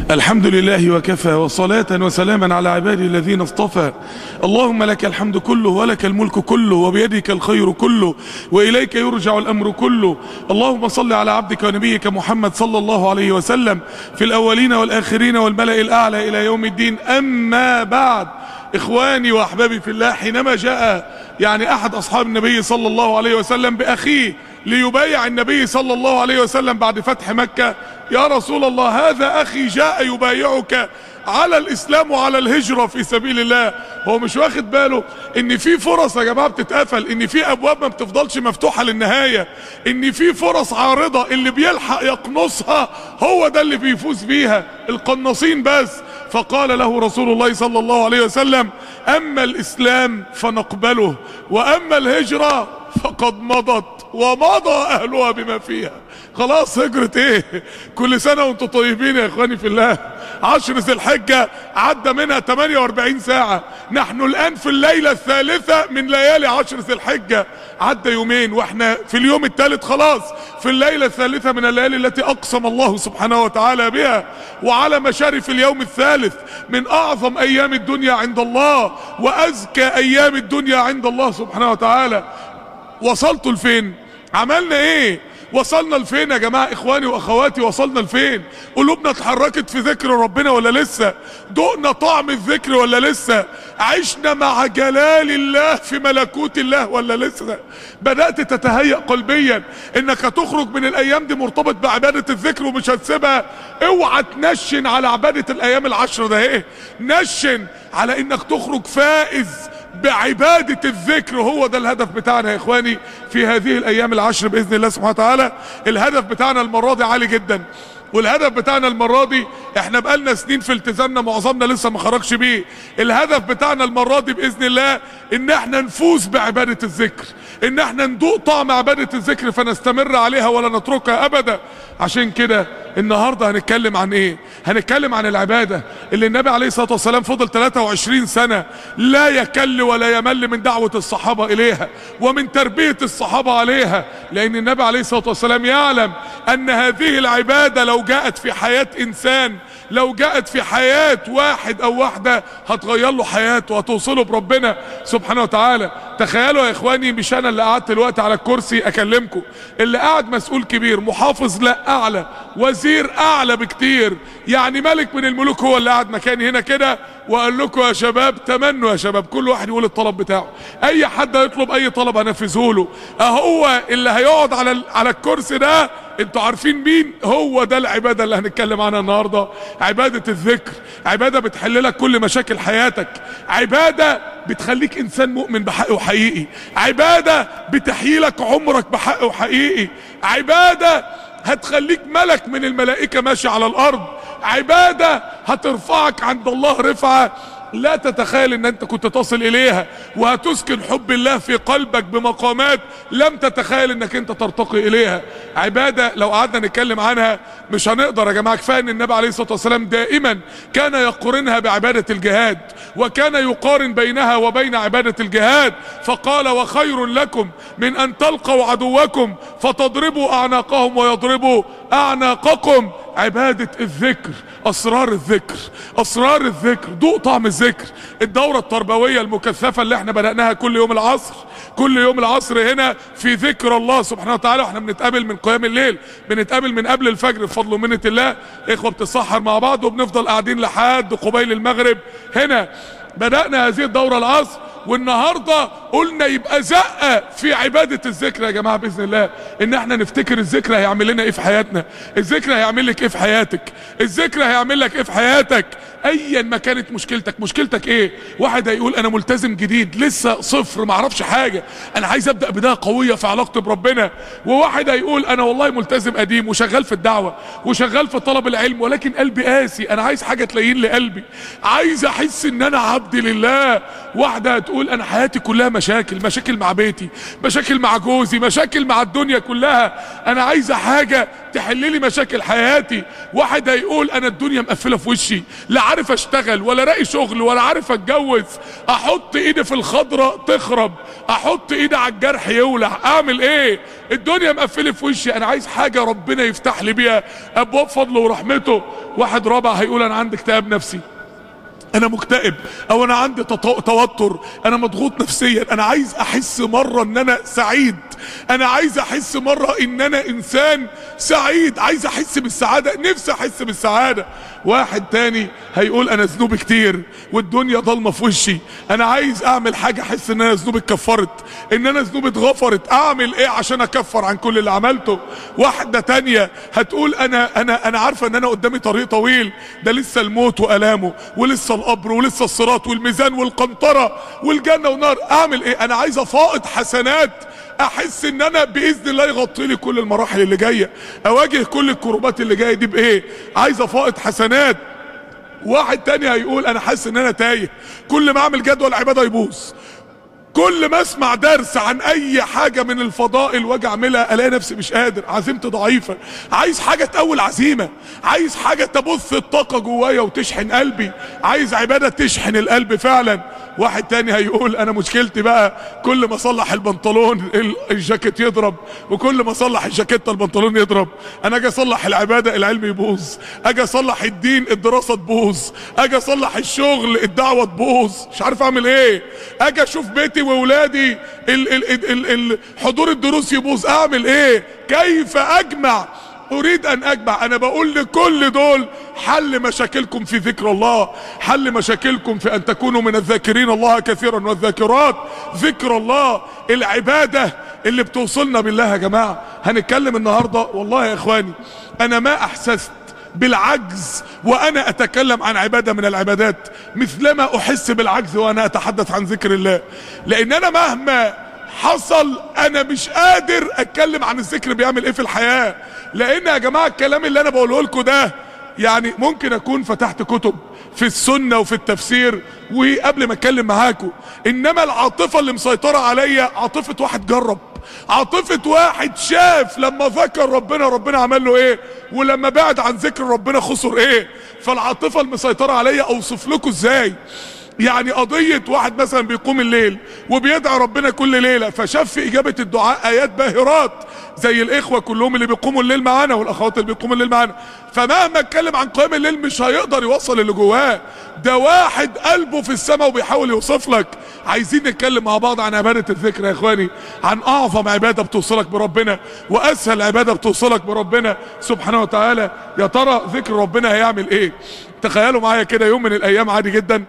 الحمد لله وكفى وصلاة وسلاما على عباده الذين اصطفى اللهم لك الحمد كله ولك الملك كله وبيدك الخير كله وإليك يرجع الأمر كله اللهم صل على عبدك ونبيك محمد صلى الله عليه وسلم في الأولين والآخرين والملأ الأعلى إلى يوم الدين أما بعد إخواني وأحبابي في الله حينما جاء يعني أحد أصحاب النبي صلى الله عليه وسلم بأخيه ليبايع النبي صلى الله عليه وسلم بعد فتح مكة يا رسول الله هذا أخي جاء يبايعك على الإسلام وعلى الهجرة في سبيل الله هو مش واخد باله ان في فرص يا جماعة بتتقفل ان في ابواب ما بتفضلش مفتوحة للنهاية ان في فرص عارضة اللي بيلحق يقنصها هو ده اللي بيفوز بيها القناصين بس فقال له رسول الله صلى الله عليه وسلم اما الاسلام فنقبله واما الهجرة فقد مضت ومضى اهلها بما فيها خلاص هجرة ايه كل سنة وانتم طيبين يا اخواني في الله عشر ذي الحجة عدى منها 48 ساعة نحن الان في الليلة الثالثة من ليالي عشر ذي الحجة عدى يومين واحنا في اليوم الثالث خلاص في الليلة الثالثة من الليالي التي اقسم الله سبحانه وتعالى بها وعلى مشارف اليوم الثالث من اعظم ايام الدنيا عند الله وازكى ايام الدنيا عند الله سبحانه وتعالى وصلتوا لفين عملنا ايه وصلنا لفين يا جماعة اخواني واخواتي وصلنا لفين قلوبنا اتحركت في ذكر ربنا ولا لسه دقنا طعم الذكر ولا لسه عشنا مع جلال الله في ملكوت الله ولا لسه بدأت تتهيأ قلبيا انك هتخرج من الايام دي مرتبط بعبادة الذكر ومش هتسيبها اوعى تنشن على عبادة الايام العشر ده ايه نشن على انك تخرج فائز بعبادة الذكر هو ده الهدف بتاعنا يا اخواني في هذه الايام العشر باذن الله سبحانه وتعالى الهدف بتاعنا المرة دي عالي جدا والهدف بتاعنا المرة دي احنا بقالنا سنين في التزامنا معظمنا لسه ما خرجش بيه الهدف بتاعنا المرة دي باذن الله ان احنا نفوز بعبادة الذكر ان احنا ندوق طعم عبادة الذكر فنستمر عليها ولا نتركها ابدا عشان كده النهاردة هنتكلم عن ايه هنتكلم عن العبادة اللي النبي عليه الصلاة والسلام فضل 23 سنة لا يكل ولا يمل من دعوة الصحابة اليها ومن تربية الصحابة عليها لان النبي عليه الصلاة والسلام يعلم ان هذه العبادة لو جاءت في حياة انسان لو جاءت في حياة واحد او واحدة هتغير له حياته وهتوصله بربنا سبحانه وتعالى تخيلوا يا اخواني مش انا اللي قعدت الوقت على الكرسي اكلمكم اللي قاعد مسؤول كبير محافظ لا اعلى وزير اعلى بكتير يعني ملك من الملوك هو اللي قاعد مكاني هنا كده وقال لكم يا شباب تمنوا يا شباب كل واحد يقول الطلب بتاعه اي حد هيطلب اي طلب هنفذه له اهو اللي هيقعد على على الكرسي ده انتوا عارفين مين هو ده العبادة اللي هنتكلم عنها النهاردة عبادة الذكر عبادة بتحل لك كل مشاكل حياتك عبادة بتخليك انسان مؤمن بحق وحقيقي عبادة بتحيي لك عمرك بحق وحقيقي عبادة هتخليك ملك من الملائكة ماشي على الارض عبادة هترفعك عند الله رفعة لا تتخيل ان انت كنت تصل اليها وهتسكن حب الله في قلبك بمقامات لم تتخيل انك انت ترتقي اليها عبادة لو قعدنا نتكلم عنها مش هنقدر يا جماعة كفاية ان النبي عليه الصلاة والسلام دائما كان يقارنها بعبادة الجهاد وكان يقارن بينها وبين عبادة الجهاد فقال وخير لكم من ان تلقوا عدوكم فتضربوا اعناقهم ويضربوا اعناقكم عبادة الذكر اسرار الذكر اسرار الذكر دوق طعم الذكر الدورة التربوية المكثفة اللي احنا بدأناها كل يوم العصر كل يوم العصر هنا في ذكر الله سبحانه وتعالى واحنا بنتقابل من قيام الليل بنتقابل من قبل الفجر بفضل ومنة الله اخوة بتتسحر مع بعض وبنفضل قاعدين لحد قبيل المغرب هنا بدأنا هذه الدورة العصر والنهاردة قلنا يبقى زقة في عبادة الذكر يا جماعة بإذن الله ان احنا نفتكر الذكر هيعمل لنا ايه في حياتنا الذكر هيعمل لك ايه في حياتك الذكر هيعمل لك ايه في حياتك ايا ما كانت مشكلتك مشكلتك ايه واحد هيقول انا ملتزم جديد لسه صفر معرفش حاجة انا عايز ابدأ بداية قوية في علاقتي بربنا وواحد هيقول انا والله ملتزم قديم وشغال في الدعوة وشغال في طلب العلم ولكن قلبي قاسي انا عايز حاجة تلين لي قلبي عايز احس ان انا عبد لله واحدة تقول انا حياتي كلها مشاكل مشاكل مع بيتي مشاكل مع جوزي مشاكل مع الدنيا كلها انا عايزه حاجه تحل لي مشاكل حياتي واحد هيقول انا الدنيا مقفله في وشي لا عارف اشتغل ولا الاقي شغل ولا عارف اتجوز احط ايدي في الخضره تخرب احط ايدي على الجرح يولع اعمل ايه الدنيا مقفله في وشي انا عايز حاجه ربنا يفتح لي بيها ابواب فضله ورحمته واحد رابع هيقول انا عندي اكتئاب نفسي انا مكتئب او انا عندي تط- توتر انا مضغوط نفسيا انا عايز احس مرة ان انا سعيد انا عايز احس مرة ان انا انسان سعيد عايز احس بالسعادة نفسي احس بالسعادة واحد تاني هيقول انا ذنوبي كتير والدنيا ضلمة في وشي انا عايز اعمل حاجة احس ان انا ذنوبي اتكفرت ان انا ذنوبي اتغفرت اعمل ايه عشان اكفر عن كل اللي عملته واحدة تانية هتقول انا انا انا عارفة ان انا قدامي طريق طويل ده لسه الموت والامه ولسه القبر ولسه الصراط والميزان والقنطرة والجنة والنار اعمل ايه انا عايز فائض حسنات احس ان انا باذن الله يغطي لي كل المراحل اللي جايه اواجه كل الكروبات اللي جايه دي بايه عايز فائض حسنات واحد تاني هيقول انا حاسس ان انا تايه كل ما اعمل جدول عباده يبوظ كل ما اسمع درس عن اي حاجة من الفضائل واجي اعملها الاقي نفسي مش قادر عزيمتي ضعيفة عايز حاجة تقوي العزيمة عايز حاجة تبث الطاقة جوايا وتشحن قلبي عايز عبادة تشحن القلب فعلا واحد تاني هيقول انا مشكلتي بقى كل ما اصلح البنطلون ال- الجاكيت يضرب وكل ما اصلح الجاكيت البنطلون يضرب انا اجي اصلح العبادة العلم يبوظ اجي اصلح الدين الدراسة تبوظ اجي اصلح الشغل الدعوة تبوظ مش عارف اعمل ايه اجي اشوف بيتي واولادي ال ال ال ال ال حضور الدروس يبوظ اعمل ايه كيف اجمع اريد ان اجمع انا بقول لكل دول حل مشاكلكم في ذكر الله حل مشاكلكم في ان تكونوا من الذاكرين الله كثيرا والذاكرات ذكر الله العبادة اللي بتوصلنا بالله يا جماعة هنتكلم النهاردة والله يا اخواني انا ما احسست بالعجز وانا اتكلم عن عبادة من العبادات مثلما احس بالعجز وانا اتحدث عن ذكر الله لان انا مهما حصل انا مش قادر اتكلم عن الذكر بيعمل ايه في الحياة لان يا جماعة الكلام اللي انا بقوله لكم ده يعني ممكن اكون فتحت كتب في السنة وفي التفسير وقبل ما اتكلم معاكم انما العاطفة اللي مسيطرة عليا عاطفة واحد جرب عاطفة واحد شاف لما ذكر ربنا ربنا عمل له ايه ولما بعد عن ذكر ربنا خسر ايه فالعاطفة المسيطرة عليا اوصف لكم ازاي يعني قضية واحد مثلا بيقوم الليل وبيدعي ربنا كل ليلة فشاف في اجابة الدعاء ايات باهرات زي الاخوة كلهم اللي بيقوموا الليل معانا والاخوات اللي بيقوموا الليل معانا فمهما اتكلم عن قيام الليل مش هيقدر يوصل اللي جواه ده واحد قلبه في السماء وبيحاول يوصف لك عايزين نتكلم مع بعض عن عبادة الذكر يا اخواني عن اعظم عبادة بتوصلك بربنا واسهل عبادة بتوصلك بربنا سبحانه وتعالى يا ترى ذكر ربنا هيعمل ايه تخيلوا معايا كده يوم من الايام عادي جدا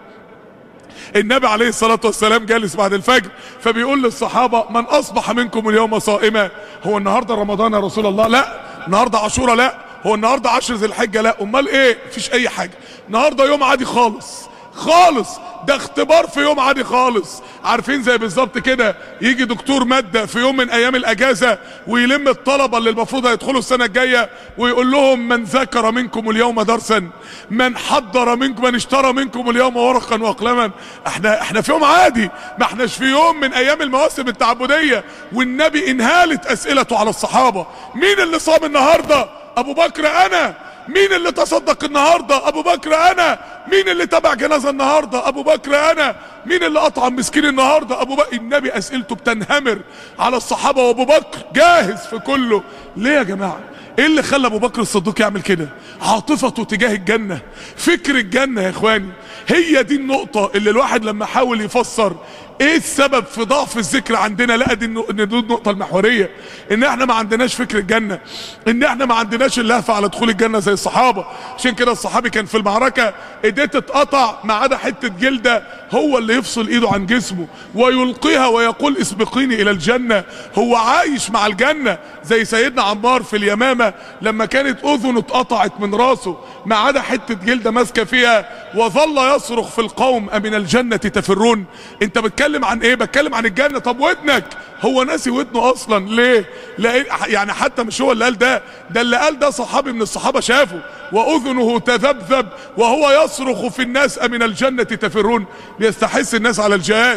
النبي عليه الصلاة والسلام جالس بعد الفجر فبيقول للصحابة من أصبح منكم اليوم صائما هو النهاردة رمضان يا رسول الله لا النهاردة عاشوراء لا هو النهاردة عشر ذي الحجة لا أمال إيه مفيش أي حاجة النهاردة يوم عادي خالص خالص ده اختبار في يوم عادي خالص عارفين زي بالظبط كده يجي دكتور مادة في يوم من ايام الاجازة ويلم الطلبة اللي المفروض هيدخلوا السنة الجاية ويقول لهم من ذكر منكم اليوم درسا من حضر منكم من اشترى منكم اليوم ورقا واقلما احنا احنا في يوم عادي ما احناش في يوم من ايام المواسم التعبدية والنبي انهالت اسئلته على الصحابة مين اللي صام النهاردة ابو بكر انا مين اللي تصدق النهاردة ابو بكر انا مين اللي تبع جنازة النهاردة ابو بكر انا مين اللي اطعم مسكين النهاردة ابو بكر النبي اسئلته بتنهمر على الصحابة وابو بكر جاهز في كله ليه يا جماعة ايه اللي خلى ابو بكر الصديق يعمل كده عاطفته تجاه الجنة فكر الجنة يا اخواني هي دي النقطة اللي الواحد لما حاول يفسر ايه السبب في ضعف الذكر عندنا لقى دي النق- ان دي النقطة المحورية ان احنا ما عندناش فكر الجنة ان احنا ما عندناش اللهفة على دخول الجنة زي الصحابة عشان كده الصحابي كان في المعركة ايديه تتقطع ما عدا حتة جلدة هو اللي يفصل ايده عن جسمه ويلقيها ويقول اسبقيني الى الجنة هو عايش مع الجنة زي سيدنا عمار في اليمامة لما كانت اذنه اتقطعت من راسه ما عدا حتة جلدة ماسكة فيها وظل يصرخ في القوم امن الجنة تفرون انت بتكلم عن ايه بتكلم عن الجنة طب ودنك هو ناسي ودنه اصلا ليه لأن يعني حتى مش هو اللي قال ده ده اللي قال ده صحابي من الصحابة شافه واذنه تذبذب وهو يصرخ في الناس امن الجنة تفرون بيستحث الناس على الجهاد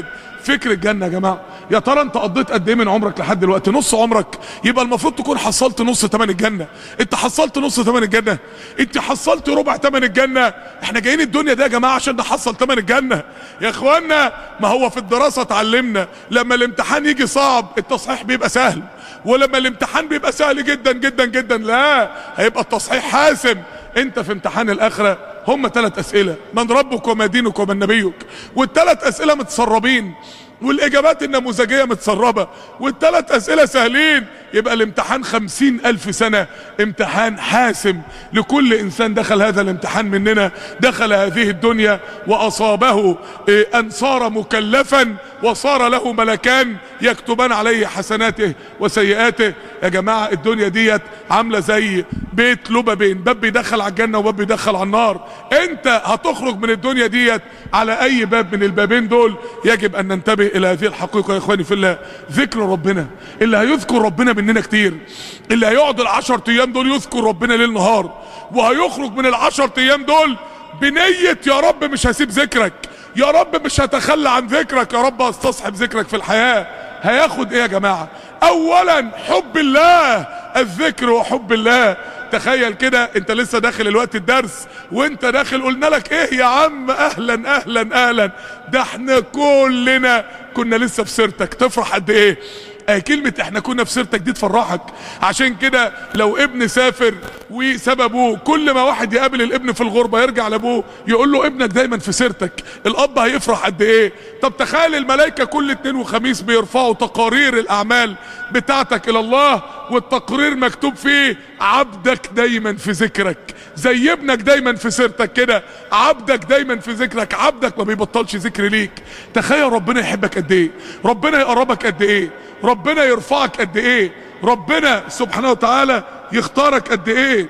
فكر الجنة يا جماعة يا ترى انت قضيت قد ايه من عمرك لحد دلوقتي نص عمرك يبقى المفروض تكون حصلت نص تمن الجنة انت حصلت نص تمن الجنة انت حصلت ربع تمن الجنة احنا جايين الدنيا دي يا جماعة عشان نحصل تمن الجنة يا اخوانا ما هو في الدراسة اتعلمنا لما الامتحان يجي صعب التصحيح بيبقى سهل ولما الامتحان بيبقى سهل جدا جدا جدا لا هيبقى التصحيح حاسم انت في امتحان الاخره هم ثلاث اسئله من ربك وما دينك ومن نبيك والثلاث اسئله متسربين والاجابات النموذجيه متسربه والثلاث اسئله سهلين يبقى الامتحان خمسين الف سنه امتحان حاسم لكل انسان دخل هذا الامتحان مننا دخل هذه الدنيا واصابه اه ان صار مكلفا وصار له ملكان يكتبان عليه حسناته وسيئاته يا جماعه الدنيا ديت عامله زي بيت لببين باب بيدخل على الجنه وباب بيدخل على النار انت هتخرج من الدنيا ديت على اي باب من البابين دول يجب ان ننتبه الى هذه الحقيقه يا اخواني في الله ذكر ربنا اللي هيذكر ربنا مننا كتير اللي هيقعد العشر ايام دول يذكر ربنا ليل نهار وهيخرج من العشر ايام دول بنيه يا رب مش هسيب ذكرك يا رب مش هتخلى عن ذكرك يا رب هستصحب ذكرك في الحياه هياخد ايه يا جماعه اولا حب الله الذكر وحب الله تخيل كده انت لسه داخل الوقت الدرس وانت داخل قلنا لك ايه يا عم اهلا اهلا اهلا ده احنا كلنا كنا لسه في سيرتك تفرح قد ايه اه كلمة احنا كنا في سيرتك دي تفرحك عشان كده لو ابن سافر وساب ابوه كل ما واحد يقابل الابن في الغربة يرجع لابوه يقول له ابنك دايما في سيرتك الاب هيفرح قد ايه طب تخيل الملائكة كل اتنين وخميس بيرفعوا تقارير الاعمال بتاعتك الى الله والتقرير مكتوب فيه عبدك دايما في ذكرك زي ابنك دايما في سيرتك كده عبدك دايما في ذكرك عبدك ما بيبطلش ذكر ليك تخيل ربنا يحبك قد ايه ربنا يقربك قد ايه ربنا يرفعك قد ايه ربنا سبحانه وتعالى يختارك قد ايه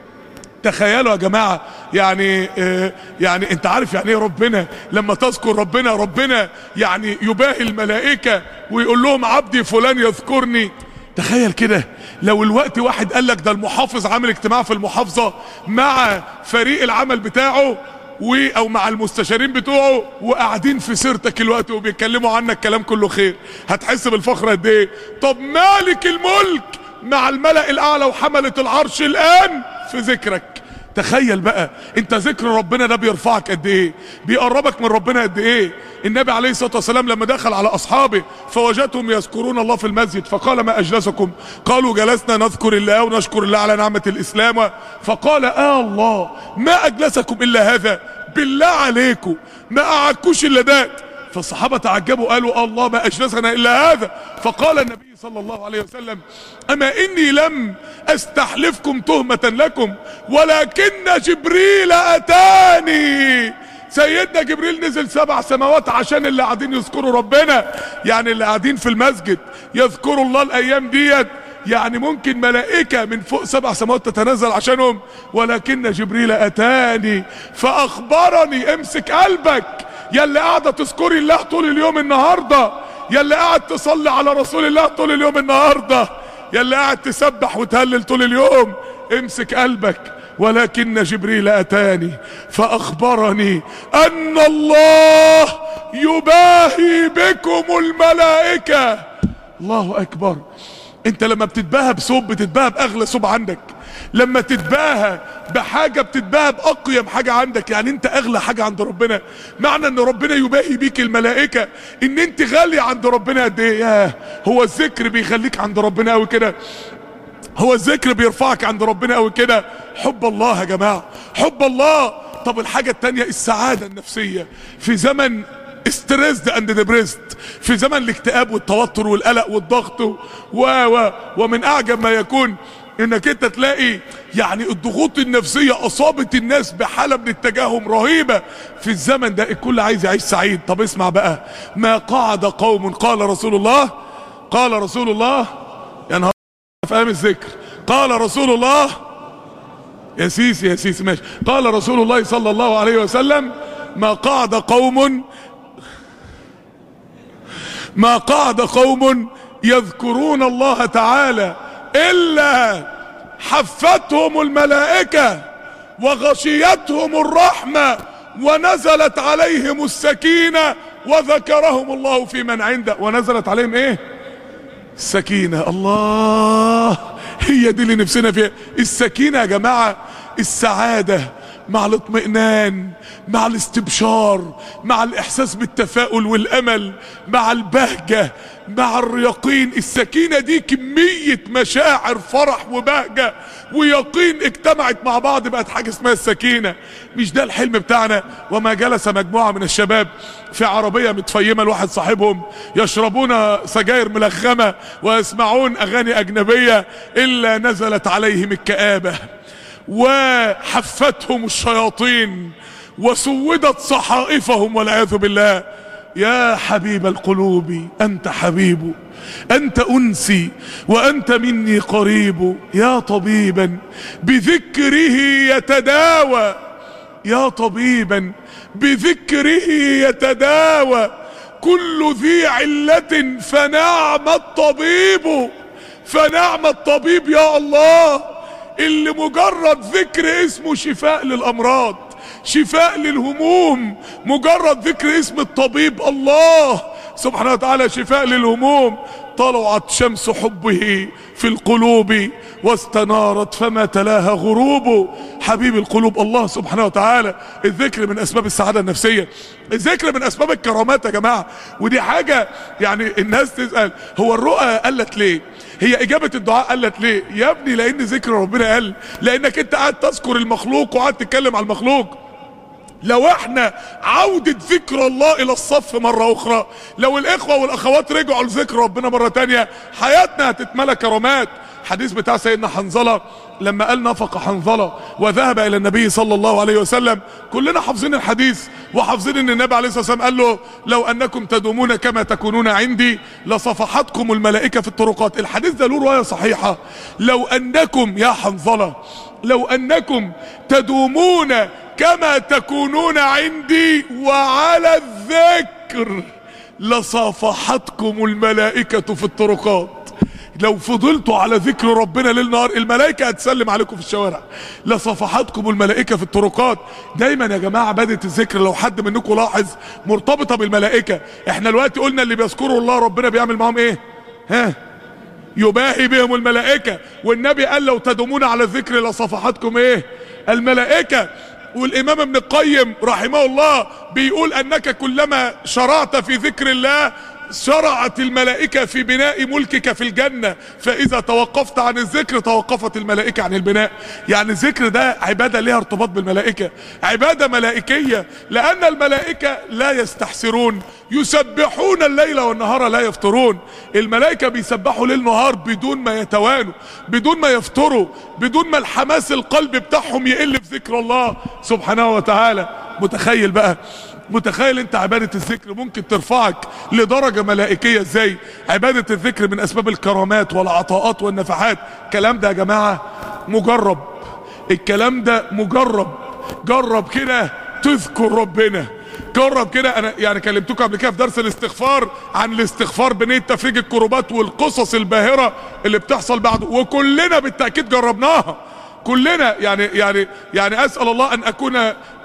تخيلوا يا جماعة يعني آه يعني انت عارف يعني ايه ربنا لما تذكر ربنا ربنا يعني يباهي الملائكة ويقول لهم عبدي فلان يذكرني تخيل كده لو الوقت واحد قال لك ده المحافظ عامل اجتماع في المحافظة مع فريق العمل بتاعه و او مع المستشارين بتوعه وقاعدين في سيرتك الوقت وبيتكلموا عنك كلام كله خير هتحس بالفخر قد ايه طب مالك الملك مع الملأ الاعلى وحملة العرش الان في ذكرك تخيل بقى انت ذكر ربنا ده بيرفعك قد ايه بيقربك من ربنا قد ايه النبي عليه الصلاه والسلام لما دخل على اصحابه فوجدهم يذكرون الله في المسجد فقال ما اجلسكم قالوا جلسنا نذكر الله ونشكر الله على نعمه الاسلام فقال اه الله ما اجلسكم الا هذا بالله عليكم ما قعدكوش الا ده فالصحابة تعجبوا قالوا الله ما أجلسنا إلا هذا فقال النبي صلى الله عليه وسلم أما إني لم أستحلفكم تهمة لكم ولكن جبريل أتاني سيدنا جبريل نزل سبع سماوات عشان اللي قاعدين يذكروا ربنا يعني اللي قاعدين في المسجد يذكروا الله الأيام ديت يعني ممكن ملائكة من فوق سبع سماوات تتنزل عشانهم ولكن جبريل أتاني فأخبرني امسك قلبك يا اللي قاعدة تذكري الله طول اليوم النهاردة يا اللي قاعد تصلي على رسول الله طول اليوم النهاردة يا اللي قاعد تسبح وتهلل طول اليوم امسك قلبك ولكن جبريل اتاني فاخبرني ان الله يباهي بكم الملائكة الله اكبر انت لما بتتباهى بثوب بتتباهى باغلى ثوب عندك لما تتباهى بحاجة بتتباهى بأقيم حاجة عندك يعني انت اغلى حاجة عند ربنا معنى ان ربنا يباهي بيك الملائكة ان انت غالية عند ربنا قد ايه ياه هو الذكر بيخليك عند ربنا قوي كده هو الذكر بيرفعك عند ربنا قوي كده حب الله يا جماعة حب الله طب الحاجة التانية السعادة النفسية في زمن استريسد اند ديبريست في زمن الاكتئاب والتوتر والقلق والضغط و و ومن اعجب ما يكون انك انت تلاقي يعني الضغوط النفسية اصابت الناس بحالة من التجاهم رهيبة في الزمن ده الكل عايز يعيش سعيد طب اسمع بقى ما قعد قوم قال رسول الله قال رسول الله يا نهار فاهم الذكر قال رسول الله يا سيسي يا سيسي ماشي قال رسول الله صلى الله عليه وسلم ما قعد قوم ما قعد قوم يذكرون الله تعالى الا حفتهم الملائكة وغشيتهم الرحمة ونزلت عليهم السكينة وذكرهم الله في من عنده ونزلت عليهم ايه السكينة الله هي دي اللي نفسنا فيها السكينة يا جماعة السعادة مع الاطمئنان مع الاستبشار مع الاحساس بالتفاؤل والامل مع البهجة مع اليقين السكينة دي كمية مشاعر فرح وبهجة ويقين اجتمعت مع بعض بقت حاجة اسمها السكينة مش ده الحلم بتاعنا وما جلس مجموعة من الشباب في عربية متفيمة لواحد صاحبهم يشربون سجاير ملخمة ويسمعون اغاني اجنبية الا نزلت عليهم الكآبة وحفتهم الشياطين وسودت صحائفهم والعياذ بالله يا حبيب القلوب انت حبيب انت انسي وانت مني قريب يا طبيبا بذكره يتداوى يا طبيبا بذكره يتداوى كل ذي علة فنعم الطبيب فنعم الطبيب يا الله اللي مجرد ذكر اسمه شفاء للامراض شفاء للهموم مجرد ذكر اسم الطبيب الله سبحانه وتعالى شفاء للهموم طلعت شمس حبه في القلوب واستنارت فما تلاها غروب حبيب القلوب الله سبحانه وتعالى الذكر من اسباب السعادة النفسية الذكر من اسباب الكرامات يا جماعة ودي حاجة يعني الناس تسأل هو الرؤى قلت ليه هي اجابة الدعاء قلت ليه يا ابني لان ذكر ربنا قل لانك انت قاعد تذكر المخلوق وقاعد تتكلم على المخلوق لو احنا عودة ذكر الله الى الصف مرة اخرى لو الاخوة والاخوات رجعوا لذكر ربنا مرة تانية حياتنا هتتملى كرامات حديث بتاع سيدنا حنظلة لما قال نفق حنظلة وذهب الى النبي صلى الله عليه وسلم كلنا حافظين الحديث وحافظين ان النبي عليه الصلاة والسلام قال له لو انكم تدومون كما تكونون عندي لصفحتكم الملائكة في الطرقات الحديث ده له رواية صحيحة لو انكم يا حنظلة لو انكم تدومون كما تكونون عندي وعلى الذكر لصافحتكم الملائكة في الطرقات لو فضلتوا على ذكر ربنا ليل نهار الملائكة هتسلم عليكم في الشوارع لصفحاتكم الملائكة في الطرقات دايما يا جماعة عبادة الذكر لو حد منكم لاحظ مرتبطة بالملائكة احنا دلوقتي قلنا اللي بيذكروا الله ربنا بيعمل معاهم ايه ها يباهي بهم الملائكة والنبي قال لو تدومون على الذكر لصفحاتكم ايه الملائكة والامام ابن القيم رحمه الله بيقول انك كلما شرعت في ذكر الله شرعت الملائكة في بناء ملكك في الجنة فإذا توقفت عن الذكر توقفت الملائكة عن البناء يعني الذكر ده عبادة ليها ارتباط بالملائكة عبادة ملائكية لأن الملائكة لا يستحسرون يسبحون الليل والنهار لا يفطرون الملائكة بيسبحوا ليل نهار بدون ما يتوانوا بدون ما يفطروا بدون ما الحماس القلب بتاعهم يقل في ذكر الله سبحانه وتعالى متخيل بقى متخيل انت عبادة الذكر ممكن ترفعك لدرجة ملائكية ازاي عبادة الذكر من اسباب الكرامات والعطاءات والنفحات الكلام ده يا جماعة مجرب الكلام ده مجرب جرب كده تذكر ربنا جرب كده انا يعني كلمتكم قبل كده في درس الاستغفار عن الاستغفار بنية تفريج الكروبات والقصص الباهرة اللي بتحصل بعده وكلنا بالتأكيد جربناها كلنا يعني يعني يعني اسال الله ان اكون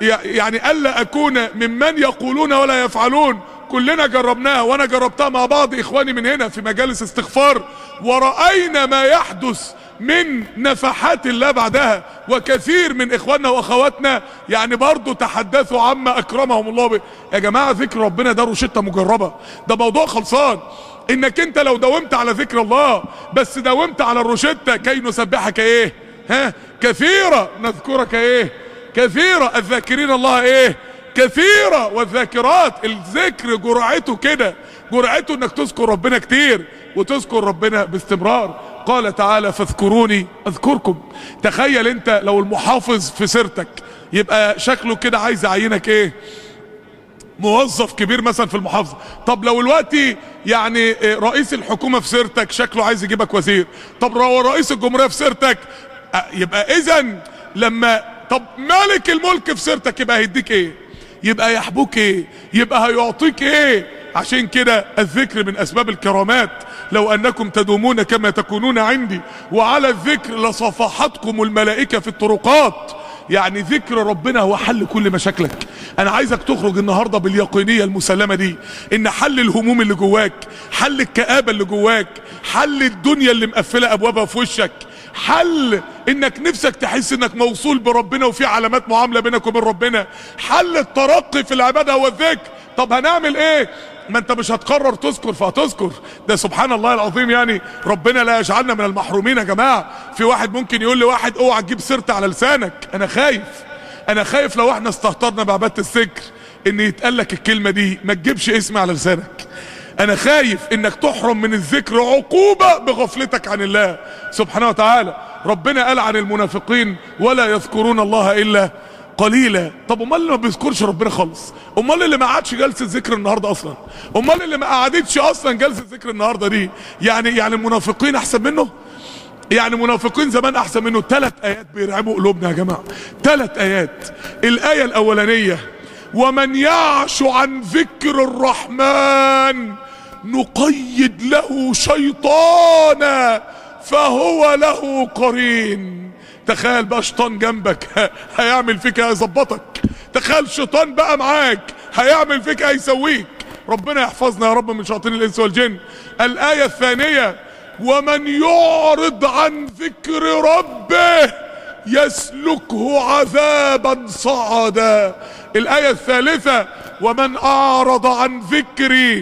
يعني الا اكون ممن يقولون ولا يفعلون كلنا جربناها وانا جربتها مع بعض اخواني من هنا في مجالس استغفار ورأينا ما يحدث من نفحات الله بعدها وكثير من اخواننا واخواتنا يعني برضو تحدثوا عما اكرمهم الله به يا جماعة ذكر ربنا ده روشتة مجربة ده موضوع خلصان انك انت لو داومت على ذكر الله بس داومت على الروشتة كي نسبحك ايه ها كثيرة نذكرك ايه كثيرة الذاكرين الله ايه كثيرة والذاكرات الذكر جرعته كده جرعته انك تذكر ربنا كتير وتذكر ربنا باستمرار قال تعالى فاذكروني اذكركم تخيل انت لو المحافظ في سيرتك يبقى شكله كده عايز يعينك ايه موظف كبير مثلا في المحافظة طب لو الوقت يعني رئيس الحكومة في سيرتك شكله عايز يجيبك وزير طب لو رئيس الجمهورية في سيرتك يبقى اذا لما طب مالك الملك في سيرتك يبقى هيديك ايه يبقى يحبوك ايه يبقى هيعطيك ايه عشان كده الذكر من اسباب الكرامات لو انكم تدومون كما تكونون عندي وعلى الذكر لصفحتكم الملائكة في الطرقات يعني ذكر ربنا هو حل كل مشاكلك انا عايزك تخرج النهاردة باليقينية المسلمة دي ان حل الهموم اللي جواك حل الكآبة اللي جواك حل الدنيا اللي مقفلة ابوابها في وشك حل انك نفسك تحس انك موصول بربنا وفي علامات معاملة بينك وبين ربنا حل الترقي في العبادة والذكر طب هنعمل ايه ما انت مش هتقرر تذكر فهتذكر ده سبحان الله العظيم يعني ربنا لا يجعلنا من المحرومين يا جماعة في واحد ممكن يقول لواحد اوعى تجيب سيرتي على لسانك انا خايف انا خايف لو احنا استهترنا بعبادة الذكر ان يتقال لك الكلمة دي ما تجيبش اسمي على لسانك انا خايف انك تحرم من الذكر عقوبة بغفلتك عن الله سبحانه وتعالى ربنا قال عن المنافقين ولا يذكرون الله الا قليلا طب امال اللي ما بيذكرش ربنا خالص امال اللي ما قعدش جلسه ذكر النهارده اصلا امال اللي ما قعدتش اصلا جلسه ذكر النهارده دي يعني يعني المنافقين احسن منه يعني منافقين زمان احسن منه ثلاث ايات بيرعبوا قلوبنا يا جماعه ثلاث ايات الايه الاولانيه ومن يعش عن ذكر الرحمن نقيد له شيطانا فهو له قرين تخيل بقى شيطان جنبك هيعمل فيك هيظبطك تخيل شيطان بقى معاك هيعمل فيك هيسويك ربنا يحفظنا يا رب من شياطين الانس والجن الايه الثانيه ومن يعرض عن ذكر ربه يسلكه عذابا صعدا الايه الثالثه ومن اعرض عن ذكري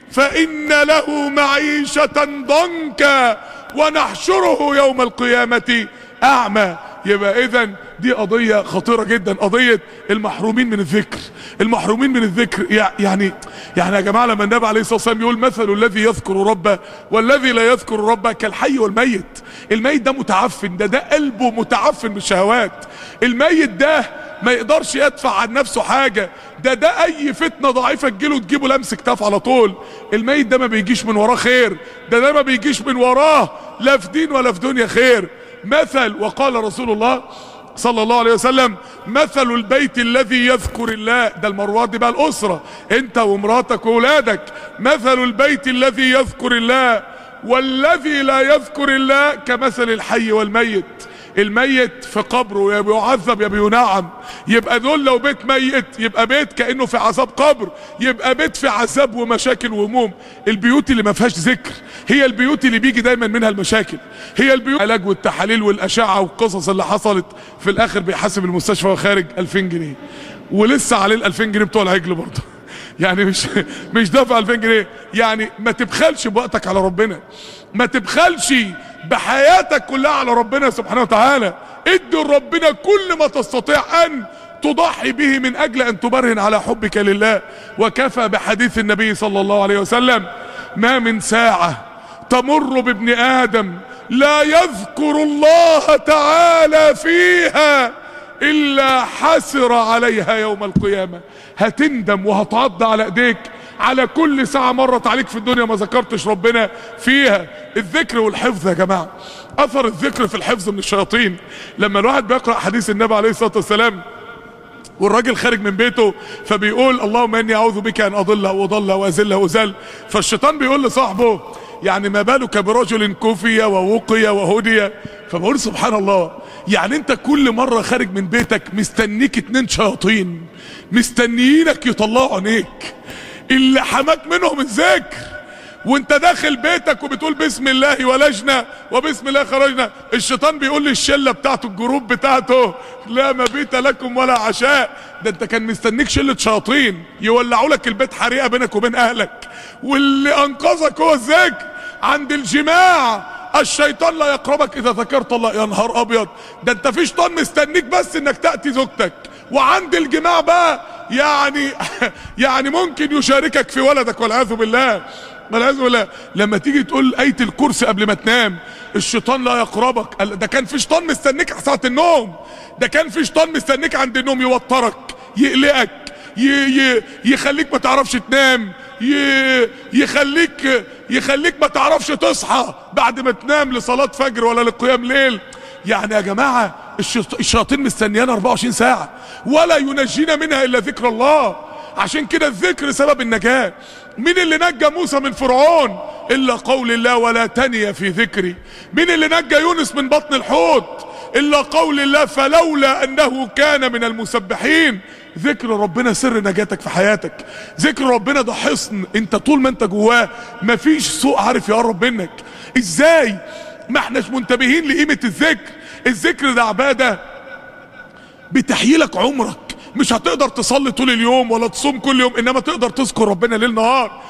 فان له معيشه ضنكا ونحشره يوم القيامه اعمى يبقى اذا دي قضية خطيرة جدا قضية المحرومين من الذكر المحرومين من الذكر يعني يعني يا جماعة لما النبي عليه الصلاة والسلام يقول مثل الذي يذكر ربه والذي لا يذكر ربه كالحي والميت الميت ده متعفن ده ده قلبه متعفن بالشهوات الميت ده ما يقدرش يدفع عن نفسه حاجة ده ده اي فتنة ضعيفة تجيله تجيبه لمس كتاف على طول الميت ده ما بيجيش من وراه خير ده ده ما بيجيش من وراه لا في دين ولا في دنيا خير مثل وقال رسول الله صلى الله عليه وسلم مثل البيت الذي يذكر الله ده المروات دي بقى الاسرة انت ومراتك واولادك مثل البيت الذي يذكر الله والذي لا يذكر الله كمثل الحي والميت الميت في قبره يا بيعذب يا بينعم يبقى دول لو بيت ميت يبقى بيت كانه في عذاب قبر يبقى بيت في عذاب ومشاكل وهموم البيوت اللي ما فيهاش ذكر هي البيوت اللي بيجي دايما منها المشاكل هي البيوت العلاج والتحاليل والاشعه والقصص اللي حصلت في الاخر بيحاسب المستشفى وخارج 2000 جنيه ولسه عليه ال 2000 جنيه بتوع العجل برضه يعني مش مش دافع 2000 جنيه يعني ما تبخلش بوقتك على ربنا ما تبخلش بحياتك كلها على ربنا سبحانه وتعالى ادي لربنا كل ما تستطيع ان تضحي به من اجل ان تبرهن على حبك لله وكفى بحديث النبي صلى الله عليه وسلم ما من ساعة تمر بابن ادم لا يذكر الله تعالى فيها الا حسر عليها يوم القيامة هتندم وهتعض على ايديك على كل ساعة مرت عليك في الدنيا ما ذكرتش ربنا فيها الذكر والحفظ يا جماعة اثر الذكر في الحفظ من الشياطين لما الواحد بيقرأ حديث النبي عليه الصلاة والسلام والراجل خارج من بيته فبيقول اللهم اني اعوذ بك ان اضل واضل واذل وازل فالشيطان بيقول لصاحبه يعني ما بالك برجل كفي ووقي وهدي فبقول سبحان الله يعني انت كل مرة خارج من بيتك مستنيك اتنين شياطين مستنيينك يطلعوا عينيك اللي حماك منهم الذكر وانت داخل بيتك وبتقول بسم الله ولجنا وبسم الله خرجنا الشيطان بيقول للشلة بتاعته الجروب بتاعته لا مبيت لكم ولا عشاء ده انت كان مستنيك شلة شياطين يولعوا لك البيت حريقة بينك وبين اهلك واللي انقذك هو الذكر عند الجماع الشيطان لا يقربك اذا ذكرت الله يا نهار ابيض ده انت في شيطان مستنيك بس انك تأتي زوجتك وعند الجماع بقى يعني يعني ممكن يشاركك في ولدك والعياذ بالله والعياذ بالله لما تيجي تقول آية الكرسي قبل ما تنام الشيطان لا يقربك ده كان في شيطان مستنيك ساعة النوم ده كان في شيطان مستنيك عند النوم يوترك يقلقك ي ي يخليك ما تعرفش تنام ي يخليك يخليك ما تعرفش تصحى بعد ما تنام لصلاة فجر ولا لقيام ليل يعني يا جماعة الشياطين مستنيانا 24 ساعة ولا ينجينا منها الا ذكر الله عشان كده الذكر سبب النجاة مين اللي نجى موسى من فرعون الا قول الله ولا تني في ذكري مين اللي نجى يونس من بطن الحوت الا قول الله فلولا انه كان من المسبحين ذكر ربنا سر نجاتك في حياتك ذكر ربنا ده حصن انت طول ما انت جواه مفيش سوء عارف يقرب منك ازاي ما احناش منتبهين لقيمة الذكر الذكر ده عبادة بتحييلك عمرك مش هتقدر تصلي طول اليوم ولا تصوم كل يوم انما تقدر تذكر ربنا ليل نهار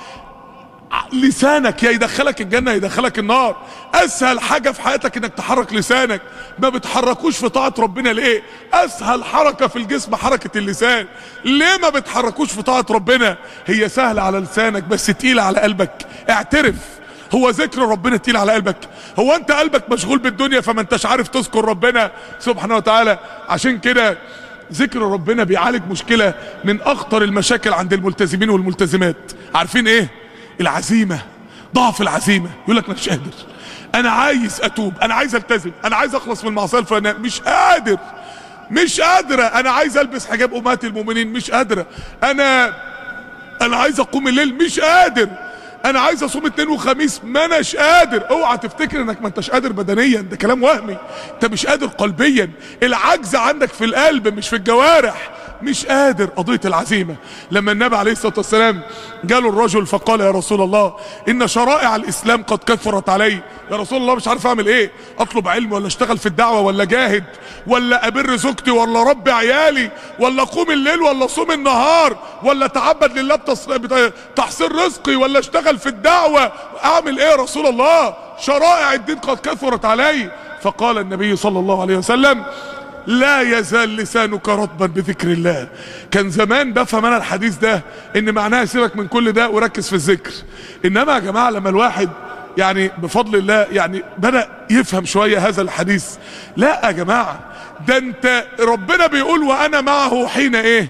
لسانك يا يدخلك الجنة يا يدخلك النار اسهل حاجة في حياتك انك تحرك لسانك ما بتحركوش في طاعة ربنا ليه اسهل حركة في الجسم حركة اللسان ليه ما بتحركوش في طاعة ربنا هي سهلة على لسانك بس تقيلة على قلبك اعترف هو ذكر ربنا تقيل على قلبك هو انت قلبك مشغول بالدنيا فما انتش عارف تذكر ربنا سبحانه وتعالى عشان كده ذكر ربنا بيعالج مشكلة من اخطر المشاكل عند الملتزمين والملتزمات عارفين ايه العزيمة ضعف العزيمة يقول لك انا مش قادر انا عايز اتوب انا عايز التزم انا عايز اخلص من المعصية الفلانية مش قادر مش قادرة انا عايز البس حجاب امهات المؤمنين مش قادرة انا انا عايز اقوم الليل مش قادر انا عايز اصوم اثنين وخميس ما اناش قادر اوعى تفتكر انك ما انتش قادر بدنيا ده كلام وهمي انت مش قادر قلبيا العجز عندك في القلب مش في الجوارح مش قادر قضية العزيمة لما النبي عليه الصلاة والسلام جاله الرجل فقال يا رسول الله ان شرائع الاسلام قد كثرت علي يا رسول الله مش عارف اعمل ايه اطلب علم ولا اشتغل في الدعوة ولا جاهد ولا ابر زوجتي ولا ربي عيالي ولا اقوم الليل ولا اصوم النهار ولا اتعبد لله بتحصيل رزقي ولا اشتغل في الدعوة اعمل ايه يا رسول الله شرائع الدين قد كثرت علي فقال النبي صلى الله عليه وسلم لا يزال لسانك رطبا بذكر الله كان زمان بفهم انا الحديث ده ان معناها سيبك من كل ده وركز في الذكر انما يا جماعة لما الواحد يعني بفضل الله يعني بدأ يفهم شوية هذا الحديث لا يا جماعة ده انت ربنا بيقول وانا معه حين ايه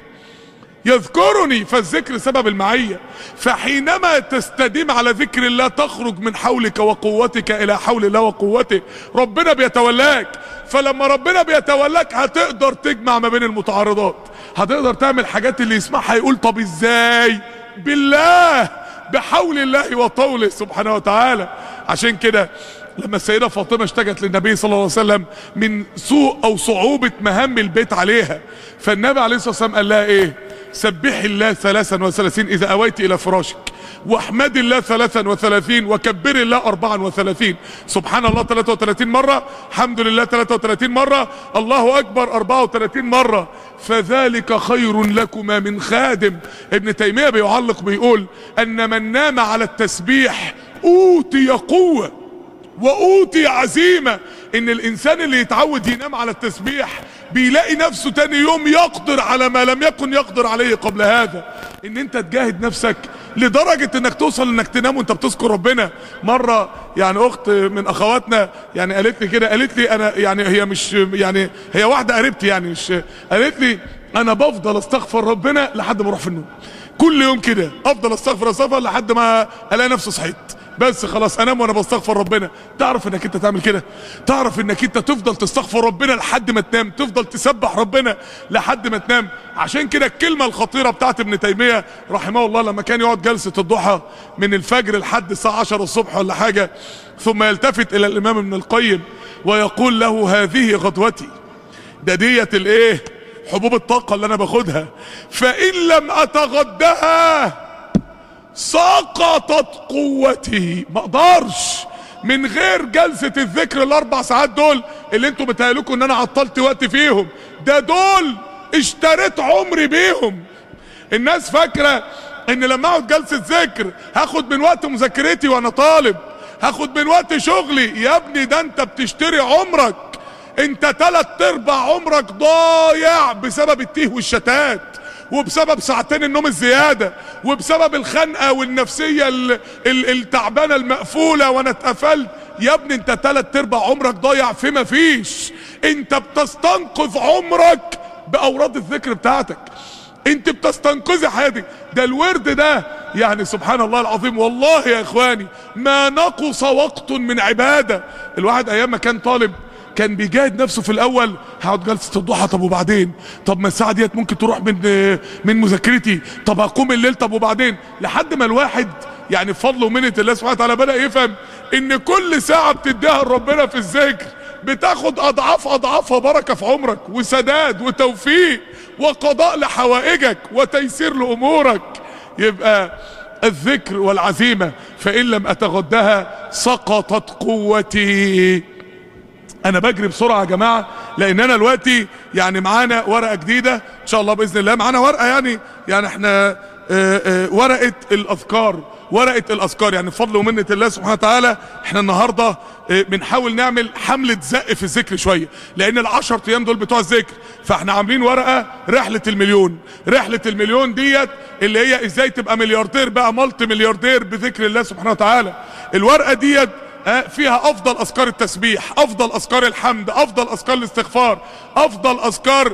يذكرني فالذكر سبب المعية فحينما تستديم على ذكر الله تخرج من حولك وقوتك الى حول الله وقوته ربنا بيتولاك فلما ربنا بيتولاك هتقدر تجمع ما بين المتعارضات هتقدر تعمل حاجات اللي يسمعها يقول طب ازاي بالله بحول الله وطوله سبحانه وتعالى عشان كده لما السيدة فاطمة اشتكت للنبي صلى الله عليه وسلم من سوء او صعوبة مهام البيت عليها فالنبي عليه الصلاة والسلام قال لها ايه سبحي الله ثلاثا وثلاثين اذا اويت الى فراشك واحمد الله ثلاثا وثلاثين وكبر الله اربعا وثلاثين سبحان الله 33 مرة الحمد لله 33 مرة الله اكبر 34 مرة فذلك خير لكما من خادم ابن تيمية بيعلق بيقول ان من نام على التسبيح اوتي قوة واوتي عزيمة ان الانسان اللي يتعود ينام على التسبيح بيلاقي نفسه تاني يوم يقدر على ما لم يكن يقدر عليه قبل هذا ان انت تجاهد نفسك لدرجة انك توصل انك تنام وانت بتذكر ربنا مرة يعني اخت من اخواتنا يعني قالت لي كده قالت لي انا يعني هي مش يعني هي واحدة قريبتي يعني مش قالت لي انا بفضل استغفر ربنا لحد ما اروح في النوم كل يوم كده افضل استغفر استغفر لحد ما الاقي نفسي صحيت بس خلاص انام وانا بستغفر ربنا تعرف انك انت تعمل كده تعرف انك انت تفضل تستغفر ربنا لحد ما تنام تفضل تسبح ربنا لحد ما تنام عشان كده الكلمة الخطيرة بتاعت ابن تيمية رحمه الله لما كان يقعد جلسة الضحى من الفجر لحد الساعة 10 الصبح ولا حاجة ثم يلتفت الى الامام ابن القيم ويقول له هذه غدوتي ده ديت الايه حبوب الطاقة اللي انا باخدها فان لم اتغدها سقطت قوتي ما اقدرش من غير جلسة الذكر الاربع ساعات دول اللي انتوا بتهيألكوا ان انا عطلت وقت فيهم ده دول اشتريت عمري بيهم الناس فاكرة ان لما اقعد جلسة ذكر هاخد من وقت مذاكرتي وانا طالب هاخد من وقت شغلي يا ابني ده انت بتشتري عمرك انت تلات ارباع عمرك ضايع بسبب التيه والشتات وبسبب ساعتين النوم الزيادة وبسبب الخنقة والنفسية التعبانة المقفولة وانا اتقفلت يا ابني انت تلات ارباع عمرك ضايع في ما فيش انت بتستنقذ عمرك باوراد الذكر بتاعتك انت بتستنقذي حياتك ده الورد ده يعني سبحان الله العظيم والله يا اخواني ما نقص وقت من عبادة الواحد ايام ما كان طالب كان بيجاهد نفسه في الاول هقعد جلسه الضحى طب وبعدين طب ما الساعه ديت ممكن تروح من من مذاكرتي طب هقوم الليل طب وبعدين لحد ما الواحد يعني بفضل ومنه الله سبحانه وتعالى بدا يفهم ان كل ساعه بتديها لربنا في الذكر بتاخد اضعاف اضعافها بركه في عمرك وسداد وتوفيق وقضاء لحوائجك وتيسير لامورك يبقى الذكر والعزيمه فان لم اتغدها سقطت قوتي انا بجري بسرعه يا جماعه لان انا دلوقتي يعني معانا ورقه جديده ان شاء الله باذن الله معانا ورقه يعني يعني احنا آآ آآ ورقه الاذكار ورقه الاذكار يعني بفضل ومنه الله سبحانه وتعالى احنا النهارده بنحاول نعمل حمله زق في الذكر شويه لان العشر ايام دول بتوع الذكر فاحنا عاملين ورقه رحله المليون رحله المليون ديت اللي هي ازاي تبقى ملياردير بقى مالتي ملياردير بذكر الله سبحانه وتعالى الورقه ديت فيها افضل اذكار التسبيح افضل اذكار الحمد افضل اذكار الاستغفار افضل اذكار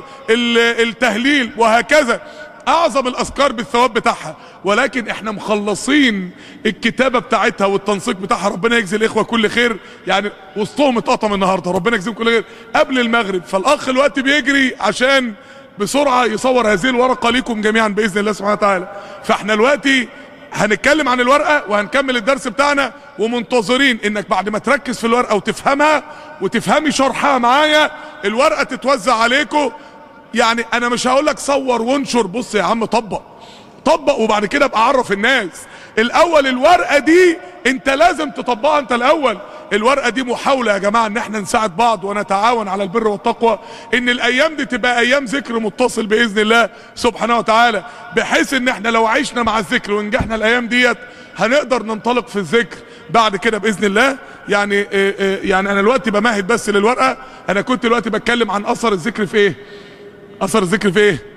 التهليل وهكذا اعظم الاذكار بالثواب بتاعها ولكن احنا مخلصين الكتابه بتاعتها والتنسيق بتاعها ربنا يجزي الاخوه كل خير يعني وسطهم اتقطم النهارده ربنا يجزيهم كل خير قبل المغرب فالاخ الوقت بيجري عشان بسرعه يصور هذه الورقه ليكم جميعا باذن الله سبحانه وتعالى فاحنا دلوقتي هنتكلم عن الورقه وهنكمل الدرس بتاعنا ومنتظرين انك بعد ما تركز في الورقه وتفهمها وتفهمي شرحها معايا الورقه تتوزع عليكم يعني انا مش هقول لك صور وانشر بص يا عم طبق طبق وبعد كده ابقى عرف الناس الاول الورقه دي انت لازم تطبقها انت الاول الورقه دي محاوله يا جماعه ان احنا نساعد بعض ونتعاون على البر والتقوى ان الايام دي تبقى ايام ذكر متصل باذن الله سبحانه وتعالى بحيث ان احنا لو عشنا مع الذكر ونجحنا الايام ديت هنقدر ننطلق في الذكر بعد كده باذن الله يعني اه اه يعني انا دلوقتي بمهد بس للورقه انا كنت دلوقتي بتكلم عن اثر الذكر في ايه اثر الذكر في ايه